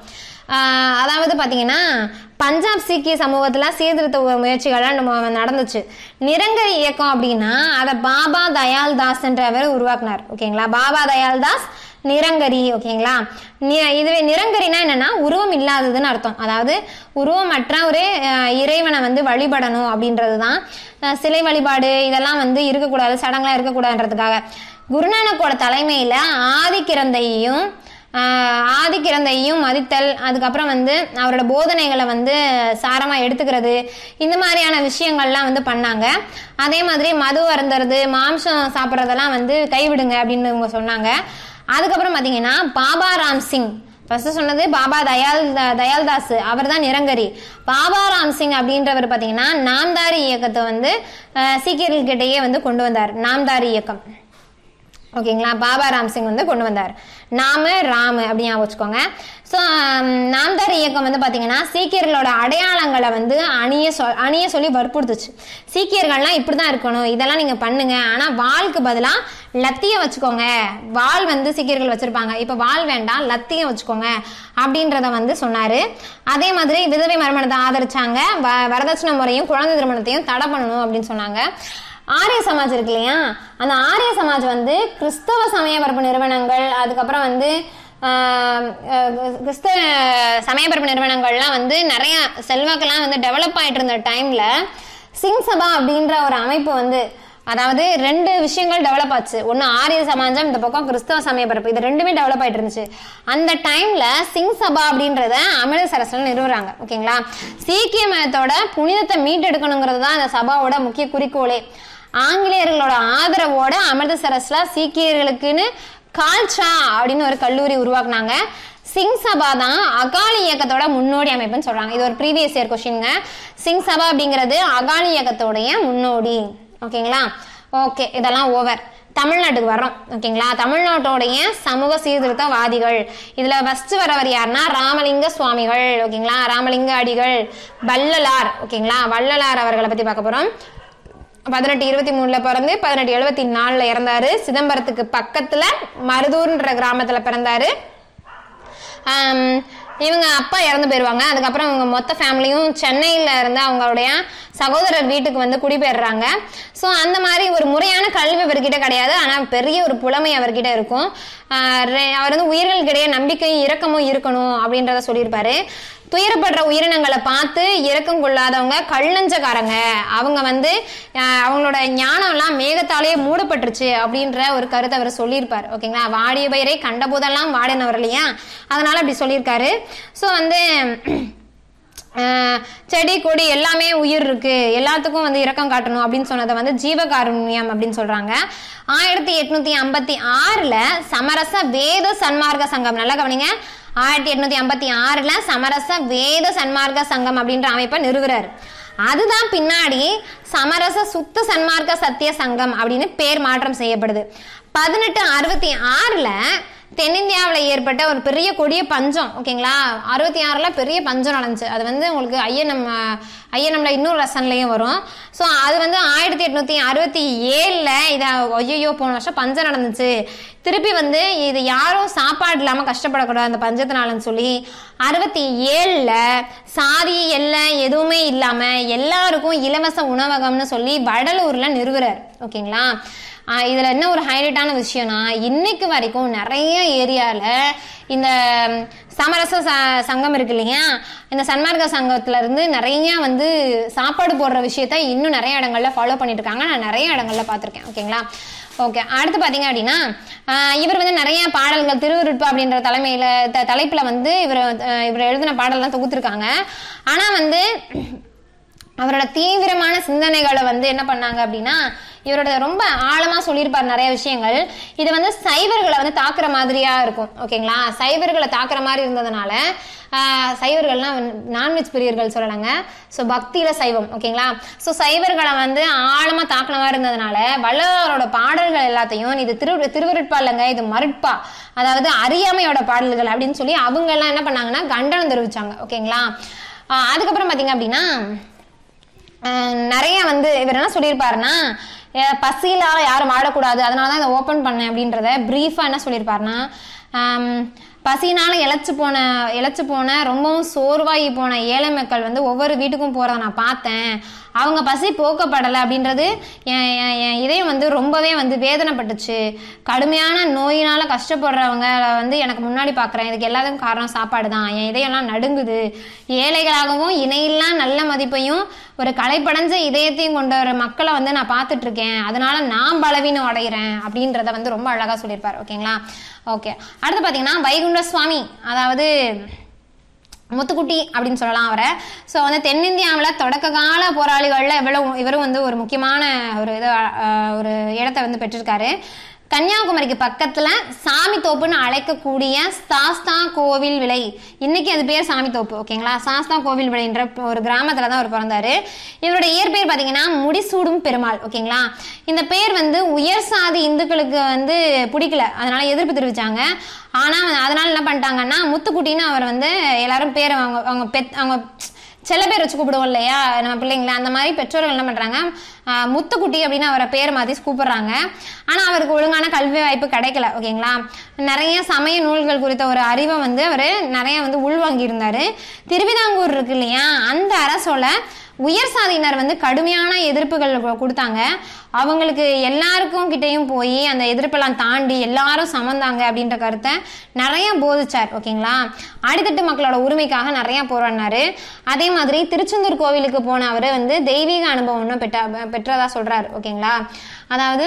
அதாவது பார்த்தீங்கன்னா பஞ்சாப் சீக்கிய சமூகத்தில் சீர்திருத்த முயற்சிகள்லாம் நம்ம நடந்துச்சு நிரங்கரி இயக்கம் அப்படின்னா அதை பாபா தயால் தாஸ்ன்றவர் உருவாக்குனார் ஓகேங்களா பாபா தயால் தாஸ் நிரங்கரி ஓகேங்களா நி- இதுவே நிரங்கரினா என்னன்னா உருவம் இல்லாததுன்னு அர்த்தம் அதாவது உருவமற்ற ஒரு அஹ், இறைவனை வந்து வழிபடணும் அப்படின்றது தான் அஹ், சிலை வழிபாடு இதெல்லாம் வந்து இருக்கக்கூடாது சடங்குலாம் இருக்கக்கூடாதுன்றதுக்காக குருநானக்கோட தலைமையில ஆதிக்கிரந்தையும் ஆஹ், ஆதிக்கிரந்தையும் மதித்தல் அதுக்கப்புறம் வந்து அவரோட போதனைகளை வந்து சாரமா எடுத்துக்கிறது இந்த மாதிரியான விஷயங்கள்லாம் வந்து பண்ணாங்க அதே மாதிரி மது அருந்துறது மாംசம் சாப்பிட்றதெல்லாம் வந்து கைவிடுங்க அப்படின்னு இவங்க சொன்னாங்க அதுக்கப்புறம் பார்த்தீங்கன்னா பாபா ராம் சிங் ஃபர்ஸ்ட் சொன்னது பாபா தயால் தயால்தாஸ் அவர் தான் நிரங்கரி பாபா ராம் சிங் அப்படின்றவர் பார்த்தீங்கன்னா நாம்தாரி இயக்கத்தை வந்து அஹ், சீக்கியர்கள்கிட்டயே வந்து கொண்டு வந்தார் நாம்தாரி இயக்கம் ஓகேங்களா பாபா ராம் சிங் வந்து கொண்டு வந்தார் நாம ராமு அப்படி ஞாபகம் வச்சுக்கோங்க ஸோ நாம்தார் இயக்கம் வந்து பார்த்தீங்கன்னா சீக்கியர்களோட அடையாளங்களை வந்து அணிய சொல் அணிய சொல்லி வற்புறுத்துச்சு சீக்கியர்கள்லாம் இப்படி தான் இருக்கணும் இதெல்லாம் நீங்கள் பண்ணுங்க ஆனால் வாளுக்கு பதிலாக லத்திய வச்சுக்கோங்க வாள் வந்து சீக்கியர்கள் வச்சிருப்பாங்க இப்போ வாள் வேண்டாம் லத்தியம் வச்சுக்கோங்க அப்படின்றத வந்து சொன்னார் அதே மாதிரி விதவை மறுமணத்தை ஆதரிச்சாங்க வ வரதட்சணை முறையும் குழந்தை திருமணத்தையும் தடை பண்ணணும் அப்படின்னு சொன்னாங்க ஆரிய சமாஜ் இருக்கு இல்லையா அந்த ஆரிய சமாஜ் வந்து கிறிஸ்தவ சமயபரப்பு நிறுவனங்கள் அதுக்கப்புறம் வந்து ஆஹ், அஹ், கிறிஸ்தவ சமயபரப்பு நிறுவனங்கள்லாம் வந்து நிறைய செல்வாக்கெல்லாம் வந்து டெவலப் ஆயிட்டு இருந்த டைம்ல சிங் சபா அப்படின்ற ஒரு அமைப்பு வந்து அதாவது ரெண்டு விஷயங்கள் டெவலப் ஆச்சு ஒன்று ஆரிய சமாஜம் இந்த பக்கம் கிறிஸ்தவ சமயபரப்பு இது ரெண்டுமே டெவலப் ஆயிட்டு இருந்துச்சு அந்த டைம்ல சிங் சபா அப்படின்றத அமிர்தசரஸ்ல நிறுவுறாங்க ஓகேங்களா சீக்கிய மதத்தோட புனிதத்தை மீட்டெடுக்கணுங்கிறது தான் அந்த சபாவோட முக்கிய குறிக்கோளே ஆங்கிலேயர்களோட ஆதரவோட அமிர்தசரஸ்ல சீக்கியர்களுக்குன்னு கால்ச்சா அப்படின்னு ஒரு கல்லூரி உருவாக்குனாங்க சிங் சபா தான் அகாலி இயக்கத்தோட முன்னோடி அமைப்புன்னு சொல்றாங்க இது ஒரு ப்ரீவியஸ் இயர் கொஸ்டின்ங்க சிங் சபா அப்படிங்கிறது அகாலி இயக்கத்தோடைய முன்னோடி ஓகேங்களா ஓகே இதெல்லாம் ஓவர் தமிழ்நாட்டுக்கு வர்றோம் ஓகேங்களா தமிழ்நாட்டோடைய சமூக சீர்திருத்தவாதிகள் இதுல ஃபர்ஸ்ட் வரவர் யாருன்னா ராமலிங்க சுவாமிகள் ஓகேங்களா ராமலிங்க அடிகள் வள்ளலார் ஓகேங்களா வள்ளலார் அவர்களை பத்தி பார்க்க போறோம் பதினெட்டு இருபத்தி மூணுல பிறந்து பதினெட்டு எழுபத்தி நாலுல இறந்தாரு சிதம்பரத்துக்கு பக்கத்துல மருதூர்ன்ற கிராமத்துல பிறந்தாரு ஆம், இவங்க அப்பா இறந்து போயிடுவாங்க அதுக்கப்புறம் இவங்க மொத்த ஃபேமிலியும் சென்னையில் இருந்து அவங்களுடைய சகோதரர் வீட்டுக்கு வந்து குடிபெயர்றாங்க ஸோ அந்த மாதிரி ஒரு முறையான கல்வி அவர்கிட்ட கிடையாது ஆனால் பெரிய ஒரு புலமை அவர்கிட்ட இருக்கும் ஆஹ் ரெ- அவர் வந்து உயிர்களுக்கிடையே நம்பிக்கையும் இரக்கமும் இருக்கணும் அப்படின்றத சொல்லியிருப்பாரு துயரப்படுற உயிரினங்களை பார்த்து இரக்கம் கொள்ளாதவங்க கள்ளஞ்சக்காரங்க அவங்க வந்து ஆஹ் அவங்களோட ஞானம் எல்லாம் மேகத்தாலேயே மூடப்பட்டுருச்சு அப்படின்ற ஒரு கருத்தை அவர் சொல்லியிருப்பார் ஓகேங்களா வாடிய பயிரை கண்டபோதெல்லாம் வாடினவர் இல்லையா அதனால அப்படி சொல்லியிருக்காரு ஸோ வந்து ஆஹ் செடி கொடி எல்லாமே உயிர் இருக்கு எல்லாத்துக்கும் வந்து இரக்கம் காட்டணும் அப்படின்னு சொன்னதை வந்து ஜீவகாருண்யம் அப்படின்னு சொல்றாங்க ஆயிரத்தி எட்நூத்தி ஐம்பத்தி ஆறுல சமரச வேத சன்மார்க்க சங்கம் நல்லா கவனிங்க ஆயிரத்தி எட்நூத்தி ஐம்பத்தி ஆறுல சமரச வேத சன்மார்க்க சங்கம் அப்படின்ற அமைப்பை நிறுவுறாரு அதுதான் பின்னாடி சமரச சுத்த சன்மார்க்க சத்திய சங்கம் அப்படின்னு பேர் மாற்றம் செய்யப்படுது பதினெட்டு அறுபத்தி ஆறுல தென்னிந்தியாவில் ஏற்பட்ட ஒரு பெரிய கொடிய பஞ்சம் ஓகேங்களா அறுபத்தி ஆறில் பெரிய பஞ்சம் நடந்துச்சு அது வந்து உங்களுக்கு ஐயனம் ஐயனம்ல இன்னொரு லெசன்லையும் வரும் ஸோ அது வந்து ஆயிரத்தி எட்நூத்தி அறுபத்தி ஏழில் இதை ஐயோ போன வருஷம் பஞ்சம் நடந்துச்சு திருப்பி வந்து இது யாரும் சாப்பாடு இல்லாமல் கஷ்டப்படக்கூடாது அந்த பஞ்சத்தினாலன்னு சொல்லி அறுபத்தி ஏழில் சாதி எல்லை எதுவுமே இல்லாமல் எல்லாருக்கும் இலவச உணவகம்னு சொல்லி வடலூரில் நிறுவுறார் ஓகேங்களா ஆஹ் இதுல என்ன ஒரு ஹைலைட்டான விஷயம்னா இன்னைக்கு வரைக்கும் நிறைய ஏரியால இந்த ம், சமரச ச- சங்கம் இருக்கு இல்லையா இந்த சன்மார்க்க சங்கத்துல இருந்து நிறைய வந்து சாப்பாடு போடுற விஷயத்த இன்னும் நிறைய இடங்கள்ல ஃபாலோ பண்ணிட்டு இருக்காங்க நான் நிறைய இடங்கள்ல பார்த்திருக்கேன் ஓகேங்களா ஓகே அடுத்து பாத்தீங்க அப்படின்னா ஆஹ் இவர் வந்து நிறைய பாடல்கள் திருவிருட்பு அப்படின்ற தலைமையில த- தலைப்புல வந்து இவர் அஹ் இவர் எழுதின பாடல்லாம் தொகுத்திருக்காங்க ஆனா வந்து அவரோட தீவிரமான சிந்தனைகளை வந்து என்ன பண்ணாங்க அப்படின்னா இவரோட ரொம்ப ஆழமா சொல்லியிருப்பார் நிறைய விஷயங்கள் இது வந்து சைவர்களை வந்து தாக்குற மாதிரியா இருக்கும் ஓகேங்களா சைவர்களை தாக்குற மாதிரி இருந்ததுனால ஆஹ், சைவர்கள்லாம் நான்வெஜ் பிரியர்கள் சொல்லலாங்க ஸோ பக்தியில சைவம் ஓகேங்களா ஸோ சைவர்களை வந்து ஆழமா தாக்குன மாதிரி இருந்ததுனால வள்ளலாரோட பாடல்கள் எல்லாத்தையும் இது திரு திருவருட்பா இல்லைங்க இது மருட்பா அதாவது அறியாமையோட பாடல்கள் அப்படின்னு சொல்லி அவங்க எல்லாம் என்ன பண்ணாங்கன்னா கண்டனம் தெரிவிச்சாங்க ஓகேங்களா ஆஹ், அதுக்கப்புறம் பாத்தீங்க அப்படின்னா அஹ் நிறைய வந்து இவர் என்ன சொல்லியிருப்பாருன்னா அஹ் பசியிலால யாரும் வாழக்கூடாது அதனால தான் இதை ஓப்பன் பண்ணேன் அப்படின்றத பிரீஃபா என்ன சொல்லியிருப்பாருன்னா ஆம், பசினால இழைச்சு போன இழைச்சு போன ரொம்பவும் சோர்வாகி போன ஏழை மக்கள் வந்து ஒவ்வொரு வீட்டுக்கும் போறத நான் பார்த்தேன் அவங்க பசி போக்கப்படலை அப்படின்றது என் என் என் இதயம் வந்து ரொம்பவே வந்து வேதனைப்பட்டுச்சு கடுமையான நோயினால கஷ்டப்படுறவங்க வந்து எனக்கு முன்னாடி பார்க்குறேன் இதுக்கு எல்லாத்துக்கும் காரணம் சாப்பாடு தான் என் இதயம்லாம் நடுங்குது ஏழைகளாகவும் இணையில்லா நல்ல மதிப்பையும் ஒரு களைப்படைஞ்ச இதயத்தையும் கொண்ட ஒரு மக்களை வந்து நான் பார்த்துட்டு இருக்கேன் அதனால நான் பலவீனம் அடைகிறேன் அப்படின்றத வந்து ரொம்ப அழகா சொல்லியிருப்பார் ஓகேங்களா ஓகே அடுத்து பார்த்தீங்கன்னா வைகுண்ட சுவாமி அதாவது முத்துக்குட்டி அப்படின்னு சொல்லலாம் அவரை ஸோ வந்து தென்னிந்தியாவில் தொடக்க கால போராளிகளில் இவ்வளவு இவரும் வந்து ஒரு முக்கியமான ஒரு இது அஹ், ஒரு இடத்தை வந்து பெற்றிருக்காரு கன்னியாகுமரிக்கு பக்கத்துல சாமி தோப்புன்னு அழைக்கக்கூடிய சாஸ்தா கோவில் விலை இன்னைக்கு அது பேர் சாமி தோப்பு ஓகேங்களா சாஸ்தா கோவில் விலைன்ற ஒரு கிராமத்துல தான் அவர் பிறந்தாரு இவரோட இயற்பெயர் பாத்தீங்கன்னா முடிசூடும் பெருமாள் ஓகேங்களா இந்த பேர் வந்து உயர் சாதி இந்துக்களுக்கு வந்து பிடிக்கல அதனால எதிர்ப்பு தெரிவிச்சாங்க ஆனா அதனால என்ன பண்ணிட்டாங்கன்னா முத்துக்குட்டின்னு அவர் வந்து எல்லாரும் பேர் அவங்க அவங்க பெத் அவங்க செல்ல பேர் வச்சு கூப்பிடுவோம் இல்லையா நம்ம பிள்ளைங்கள அந்த மாதிரி பெற்றோர்கள் என்ன பண்றாங்க ஆஹ் முத்துக்குட்டி அப்படின்னு அவரை பேர் மாத்தி கூப்பிடுறாங்க ஆனா அவருக்கு ஒழுங்கான கல்வி வாய்ப்பு கிடைக்கல ஓகேங்களா நிறைய சமய நூல்கள் குறித்த ஒரு அறிவை வந்து அவர் நிறைய வந்து உள்வாங்கி இருந்தாரு திருவிதாங்கூர் இருக்கு இல்லையா அந்த அரசோல உயர் சாதியினர் வந்து கடுமையான எதிர்ப்புகள் கு- கொடுத்தாங்க அவங்களுக்கு எல்லாருக்கும் கிட்டேயும் போய் அந்த எதிர்ப்பெல்லாம் தாண்டி எல்லாரும் சமந்தாங்க அப்படின்ற கருத்தை நிறைய போதிச்சார் ஓகேங்களா அடித்தட்டு மக்களோட உரிமைக்காக நிறைய போராடினாரு அதே மாதிரி திருச்செந்தூர் கோவிலுக்கு போன அவர் வந்து தெய்வீக அனுபவம் ஒன்றும் பெற்ற பெற்றதா சொல்றாரு ஓகேங்களா அதாவது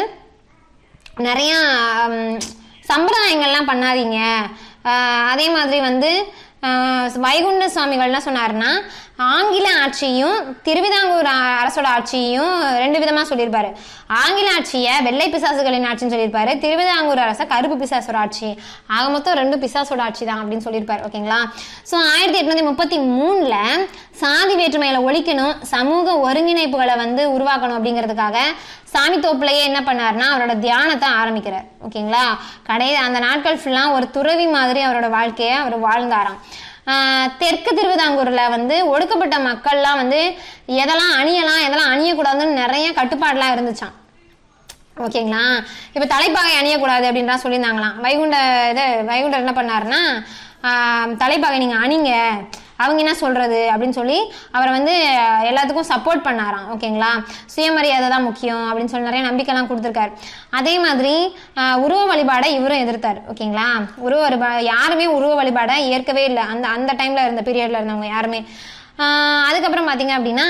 நிறைய ம், சம்பிரதாயங்கள்லாம் பண்ணாதீங்க ஆஹ் அதே மாதிரி வந்து ஆஹ் வைகுண்ட சுவாமிகள் என்ன சொன்னாருன்னா ஆங்கில ஆட்சியும் திருவிதாங்கூர் அ- அரசோட ஆட்சியும் ரெண்டு விதமா சொல்லியிருப்பாரு ஆங்கில ஆட்சியை வெள்ளை பிசாசுகளின் ஆட்சின்னு சொல்லியிருப்பாரு திருவிதாங்கூர் அரச கருப்பு பிசாசோட ஆட்சி ஆக மொத்தம் ரெண்டு பிசாசோட ஆட்சி தான் அப்படின்னு சொல்லியிருப்பாரு ஓகேங்களா ஸோ ஆயிரத்தி எட்நூத்தி முப்பத்தி மூணுல சாதி வேற்றுமையில ஒழிக்கணும் சமூக ஒருங்கிணைப்புகளை வந்து உருவாக்கணும் அப்படிங்கிறதுக்காக சாமி தோப்புலயே என்ன பண்ணாருன்னா அவரோட தியானத்தை ஆரம்பிக்கிறார் ஓகேங்களா கடை அந்த நாட்கள் ஃபுல்லா ஒரு துறவி மாதிரி அவரோட வாழ்க்கையை அவர் வாழ்ந்தாராம் ஆஹ் தெற்கு திருவிதாங்கூர்ல வந்து ஒடுக்கப்பட்ட மக்கள்லாம் வந்து எதெல்லாம் அணியலாம் எதெல்லாம் அணியக்கூடாதுன்னு நிறைய கட்டுப்பாடுலாம் இருந்துச்சாம் ஓகேங்களா இப்போ தலைப்பாகை அணியக்கூடாது அப்படின்லாம் சொல்லியிருந்தாங்களாம் வைகுண்ட இது வைகுண்டர் என்ன பண்ணாருன்னா ஆஹ் தலைப்பாகை நீங்கள் அணிங்க அவங்க என்ன சொல்றது அப்படின்னு சொல்லி அவரை வந்து எல்லாத்துக்கும் சப்போர்ட் பண்ணாராம் ஓகேங்களா சுயமரியாதை தான் முக்கியம் அப்படின்னு சொல்லி நிறைய நம்பிக்கைலாம் கொடுத்துருக்காரு அதே மாதிரி ஆஹ் உருவ வழிபாடை இவரும் எதிர்த்தார் ஓகேங்களா உருவ வழிபா யாருமே உருவ வழிபாடை ஏற்கவே இல்லை அந்த அந்த டைம்ல இருந்த பீரியட்ல இருந்தவங்க யாருமே ஆஹ் அதுக்கப்புறம் பார்த்தீங்க அப்படின்னா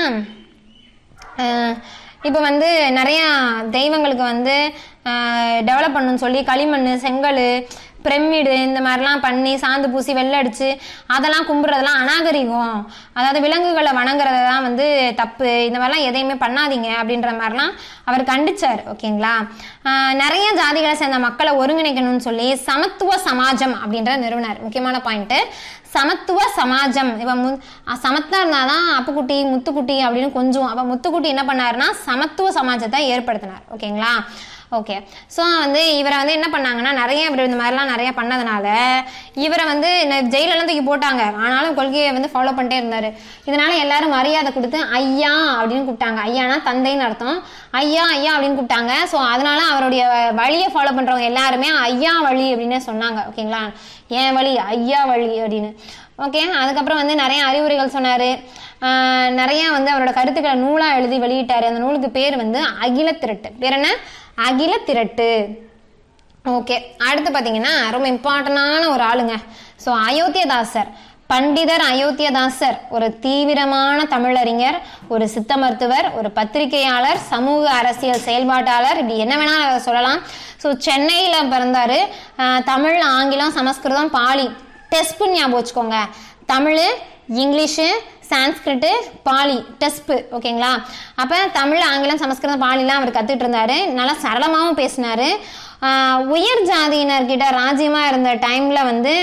இப்போ வந்து நிறையா தெய்வங்களுக்கு வந்து டெவலப் பண்ணணும்னு சொல்லி களிமண் செங்கல் பிரமிடு இந்த மாதிரிலாம் பண்ணி சாந்து பூசி வெள்ளை அடிச்சு அதெல்லாம் கும்பிட்றதெல்லாம் அநாகரிகம் அதாவது விலங்குகளை வணங்குறது தான் வந்து தப்பு இந்த மாதிரிலாம் எதையுமே பண்ணாதீங்க அப்படின்ற மாதிரிலாம் அவர் கண்டிச்சார் ஓகேங்களா ஆஹ் நிறைய ஜாதிகளை சேர்ந்த மக்களை ஒருங்கிணைக்கணும்னு சொல்லி சமத்துவ சமாஜம் அப்படின்ற நிறுவனர் முக்கியமான பாயிண்ட்டு சமத்துவ சமாஜம் இவன் மு அஹ் சமத்தா இருந்தாதான் அப்புக்குட்டி முத்துக்குட்டி அப்படின்னு கொஞ்சம் அப்ப முத்துக்குட்டி என்ன பண்ணாருன்னா சமத்துவ சமாஜத்தை ஏற்படுத்தினார் ஓகேங்களா ஓகே ஸோ வந்து இவரை வந்து என்ன பண்ணாங்கன்னா நிறைய இவர் இந்த மாதிரிலாம் நிறைய பண்ணதுனால இவரை வந்து ந- ஜெயிலெல்லாம் தூக்கி போட்டாங்க ஆனாலும் கொள்கையை வந்து ஃபாலோ பண்ணிட்டே இருந்தார் இதனால எல்லாரும் மரியாதை கொடுத்து ஐயா அப்படின்னு கூப்பிட்டாங்க ஐயானா தந்தைன்னு அர்த்தம் ஐயா ஐயா அப்படின்னு கூப்பிட்டாங்க ஸோ அதனால அவருடைய வழியை ஃபாலோ பண்றவங்க எல்லாருமே ஐயா வழி அப்படின்னு சொன்னாங்க ஓகேங்களா ஏன் வழி ஐயா வழி அப்படின்னு ஓகே அதுக்கப்புறம் வந்து நிறைய அறிவுரைகள் சொன்னாரு ஆஹ் நிறைய வந்து அவரோட கருத்துக்களை நூலா எழுதி வெளியிட்டாரு அந்த நூலுக்கு பேர் வந்து அகில திரட்டு பேர் என்ன அகில திரட்டு ஓகே அடுத்து பார்த்தீங்கன்னா ரொம்ப இம்பார்ட்டண்டான ஒரு ஆளுங்க ஸோ அயோத்தியதாசர் பண்டிதர் அயோத்தியதாசர் ஒரு தீவிரமான தமிழறிஞர் ஒரு சித்த மருத்துவர் ஒரு பத்திரிகையாளர் சமூக அரசியல் செயல்பாட்டாளர் இப்படி என்ன வேணாலும் சொல்லலாம் ஸோ சென்னையில் பிறந்தாரு ஆஹ் தமிழ் ஆங்கிலம் சமஸ்கிருதம் பாலி டெஸ்ட் ஞாபகம் வச்சுக்கோங்க தமிழ் இங்கிலீஷு சான்ஸ்கிரிட்டு பாலி டெஸ்ப்பு ஓகேங்களா அப்போ தமிழ் ஆங்கிலம் சமஸ்கிருதம் பாலிலாம் அவர் கற்றுட்டு இருந்தாரு நல்லா சரளமாகவும் பேசினாரு ஆஹ் உயர் ஜாதியினர்கிட்ட ராஜ்யமாக இருந்த டைமில் வந்து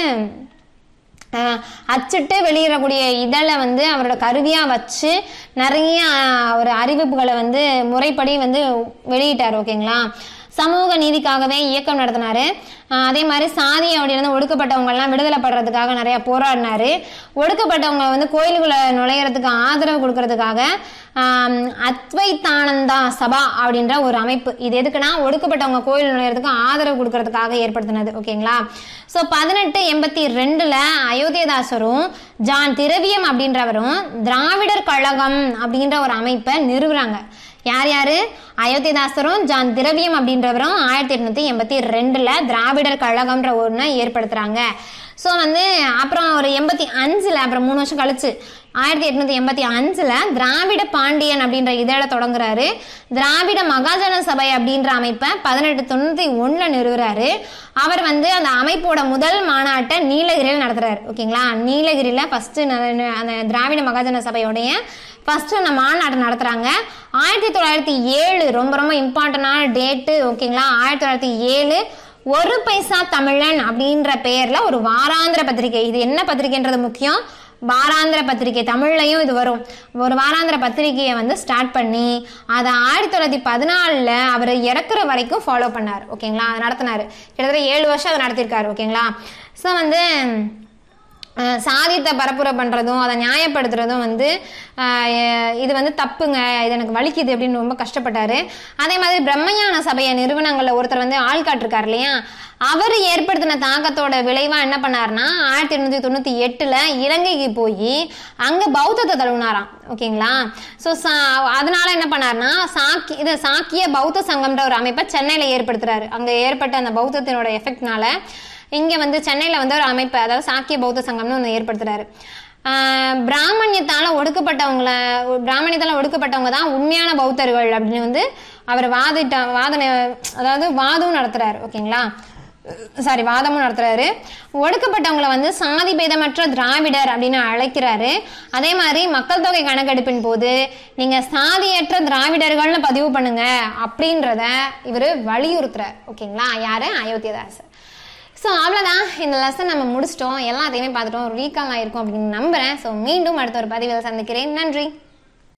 ஆஹ் அச்சிட்டு வெளியிடக்கூடிய இதழை வந்து அவரோட கருவியாக வச்சு நிறைய ஆஹ், ஒரு அறிவிப்புகளை வந்து முறைப்படி வந்து வெளியிட்டார் ஓகேங்களா சமூக நீதிக்காகவே இயக்கம் நடத்தினாரு ஆஹ் அதே மாதிரி சாதி அப்படின்னா ஒடுக்கப்பட்டவங்க எல்லாம் விடுதலை படுறதுக்காக நிறைய போராடினாரு ஒடுக்கப்பட்டவங்க வந்து கோயிலுக்குள்ள நுழையறதுக்கு ஆதரவு கொடுக்கறதுக்காக ஆஹ் அத்வைத்தானந்தா சபா அப்படின்ற ஒரு அமைப்பு இது எதுக்குன்னா ஒடுக்கப்பட்டவங்க கோயில் நுழையறதுக்கு ஆதரவு கொடுக்கறதுக்காக ஏற்படுத்தினது ஓகேங்களா ஸோ பதினெட்டு எண்பத்தி ரெண்டுல அயோத்தியதாசரும் ஜான் திரவியம் அப்படின்றவரும் திராவிடர் கழகம் அப்படின்ற ஒரு அமைப்பை நிறுவுறாங்க யார் யாரு அயோத்திதாசரும் ஜான் திரவியம் அப்படின்றவரும் ஆயிரத்தி எட்நூத்தி எண்பத்தி ரெண்டுல திராவிடர் கழகம்ன்ற ஒன்று ஏற்படுத்துறாங்க ஸோ வந்து அப்புறம் ஒரு எண்பத்தி அஞ்சுல அப்புறம் மூணு வருஷம் கழிச்சு ஆயிரத்தி எட்நூத்தி எண்பத்தி அஞ்சுல திராவிட பாண்டியன் அப்படின்ற இதழ தொடங்குறாரு திராவிட மகாஜன சபை அப்படின்ற அமைப்பை பதினெட்டு தொண்ணூத்தி ஒண்ணுல நிறுவுறாரு அவர் வந்து அந்த அமைப்போட முதல் மாநாட்டை நீலகிரியில் நடத்துறாரு ஓகேங்களா நீலகிரியில ஃபர்ஸ்ட் அந்த திராவிட மகாஜன சபையோடைய ஃபர்ஸ்ட் அந்த மாநாடு நடத்துறாங்க ஆயிரத்தி தொள்ளாயிரத்தி ஏழு ரொம்ப ரொம்ப இம்பார்ட்டண்டான டேட்டு ஓகேங்களா ஆயிரத்தி தொள்ளாயிரத்தி ஏழு ஒரு பைசா தமிழன் அப்படின்ற பெயர்ல ஒரு வாராந்திர பத்திரிகை இது என்ன பத்திரிகைன்றது முக்கியம் வாராந்திர பத்திரிகை தமிழ்லையும் இது வரும் ஒரு வாராந்திர பத்திரிகையை வந்து ஸ்டார்ட் பண்ணி அதை ஆயிரத்தி தொள்ளாயிரத்தி பதினாலில் அவர் இறக்குற வரைக்கும் ஃபாலோ பண்ணார் ஓகேங்களா அதை நடத்தினார் கிட்டத்தட்ட ஏழு வருஷம் அதை நடத்தியிருக்காரு ஓகேங்களா ஸோ வந்து அஹ் சாதியத்தை பரப்புரை பண்ணுறதும் அதை நியாயப்படுத்துறதும் வந்து அஹ் எ- இது வந்து தப்புங்க இது எனக்கு வலிக்குது அப்படின்னு ரொம்ப கஷ்டப்பட்டாரு அதே மாதிரி பிரம்மஞான சபைய நிறுவனங்களில் ஒருத்தர் வந்து ஆள் காட்டிருக்காரு இல்லையா அவர் ஏற்படுத்தின தாக்கத்தோட விளைவா என்ன பண்ணாருன்னா ஆயிரத்தி எண்ணூத்தி தொண்ணூத்தி எட்டுல இலங்கைக்கு போய் அங்க பௌத்தத்தை தழுவினாராம் ஓகேங்களா ஸோ அதனால என்ன பண்ணாருன்னா சாக்கி இது சாக்கிய பௌத்த சங்கம்ன்ற ஒரு அமைப்பை சென்னையில ஏற்படுத்துறாரு அங்க ஏற்பட்ட அந்த பௌத்தத்தினோட எஃபெக்ட்னால இங்க வந்து சென்னையில வந்து ஒரு அமைப்பு அதாவது சாக்கிய பௌத்த சங்கம்னு ஒன்று ஏற்படுத்துறாரு ஆஹ் பிராமணியத்தால ஒடுக்கப்பட்டவங்கள பிராமணியத்தால ஒடுக்கப்பட்டவங்க தான் உண்மையான பௌத்தர்கள் அப்படின்னு வந்து அவர் வாதிட்ட வாதனை அதாவது வாதம் நடத்துறாரு ஓகேங்களா சாரி வாதமும் நடத்துறாரு ஒடுக்கப்பட்டவங்களை வந்து சாதி பேதமற்ற திராவிடர் அப்படின்னு அழைக்கிறாரு அதே மாதிரி மக்கள் தொகை கணக்கெடுப்பின் போது நீங்க சாதியற்ற திராவிடர்கள்னு பதிவு பண்ணுங்க அப்படின்றத இவர் வலியுறுத்துறார் ஓகேங்களா யாரு அயோத்தியதாசர் ஸோ அவ்வளோதான் இந்த லெசன் நம்ம முடிச்சிட்டோம் எல்லாத்தையுமே பார்த்துட்டோம் ஒரு ரீகால் ஆயிருக்கும் அப்படின்னு நம்புறேன் ஸோ மீண்டும் அடுத்த ஒரு பதிவில் சந்திக்கிறேன் நன்றி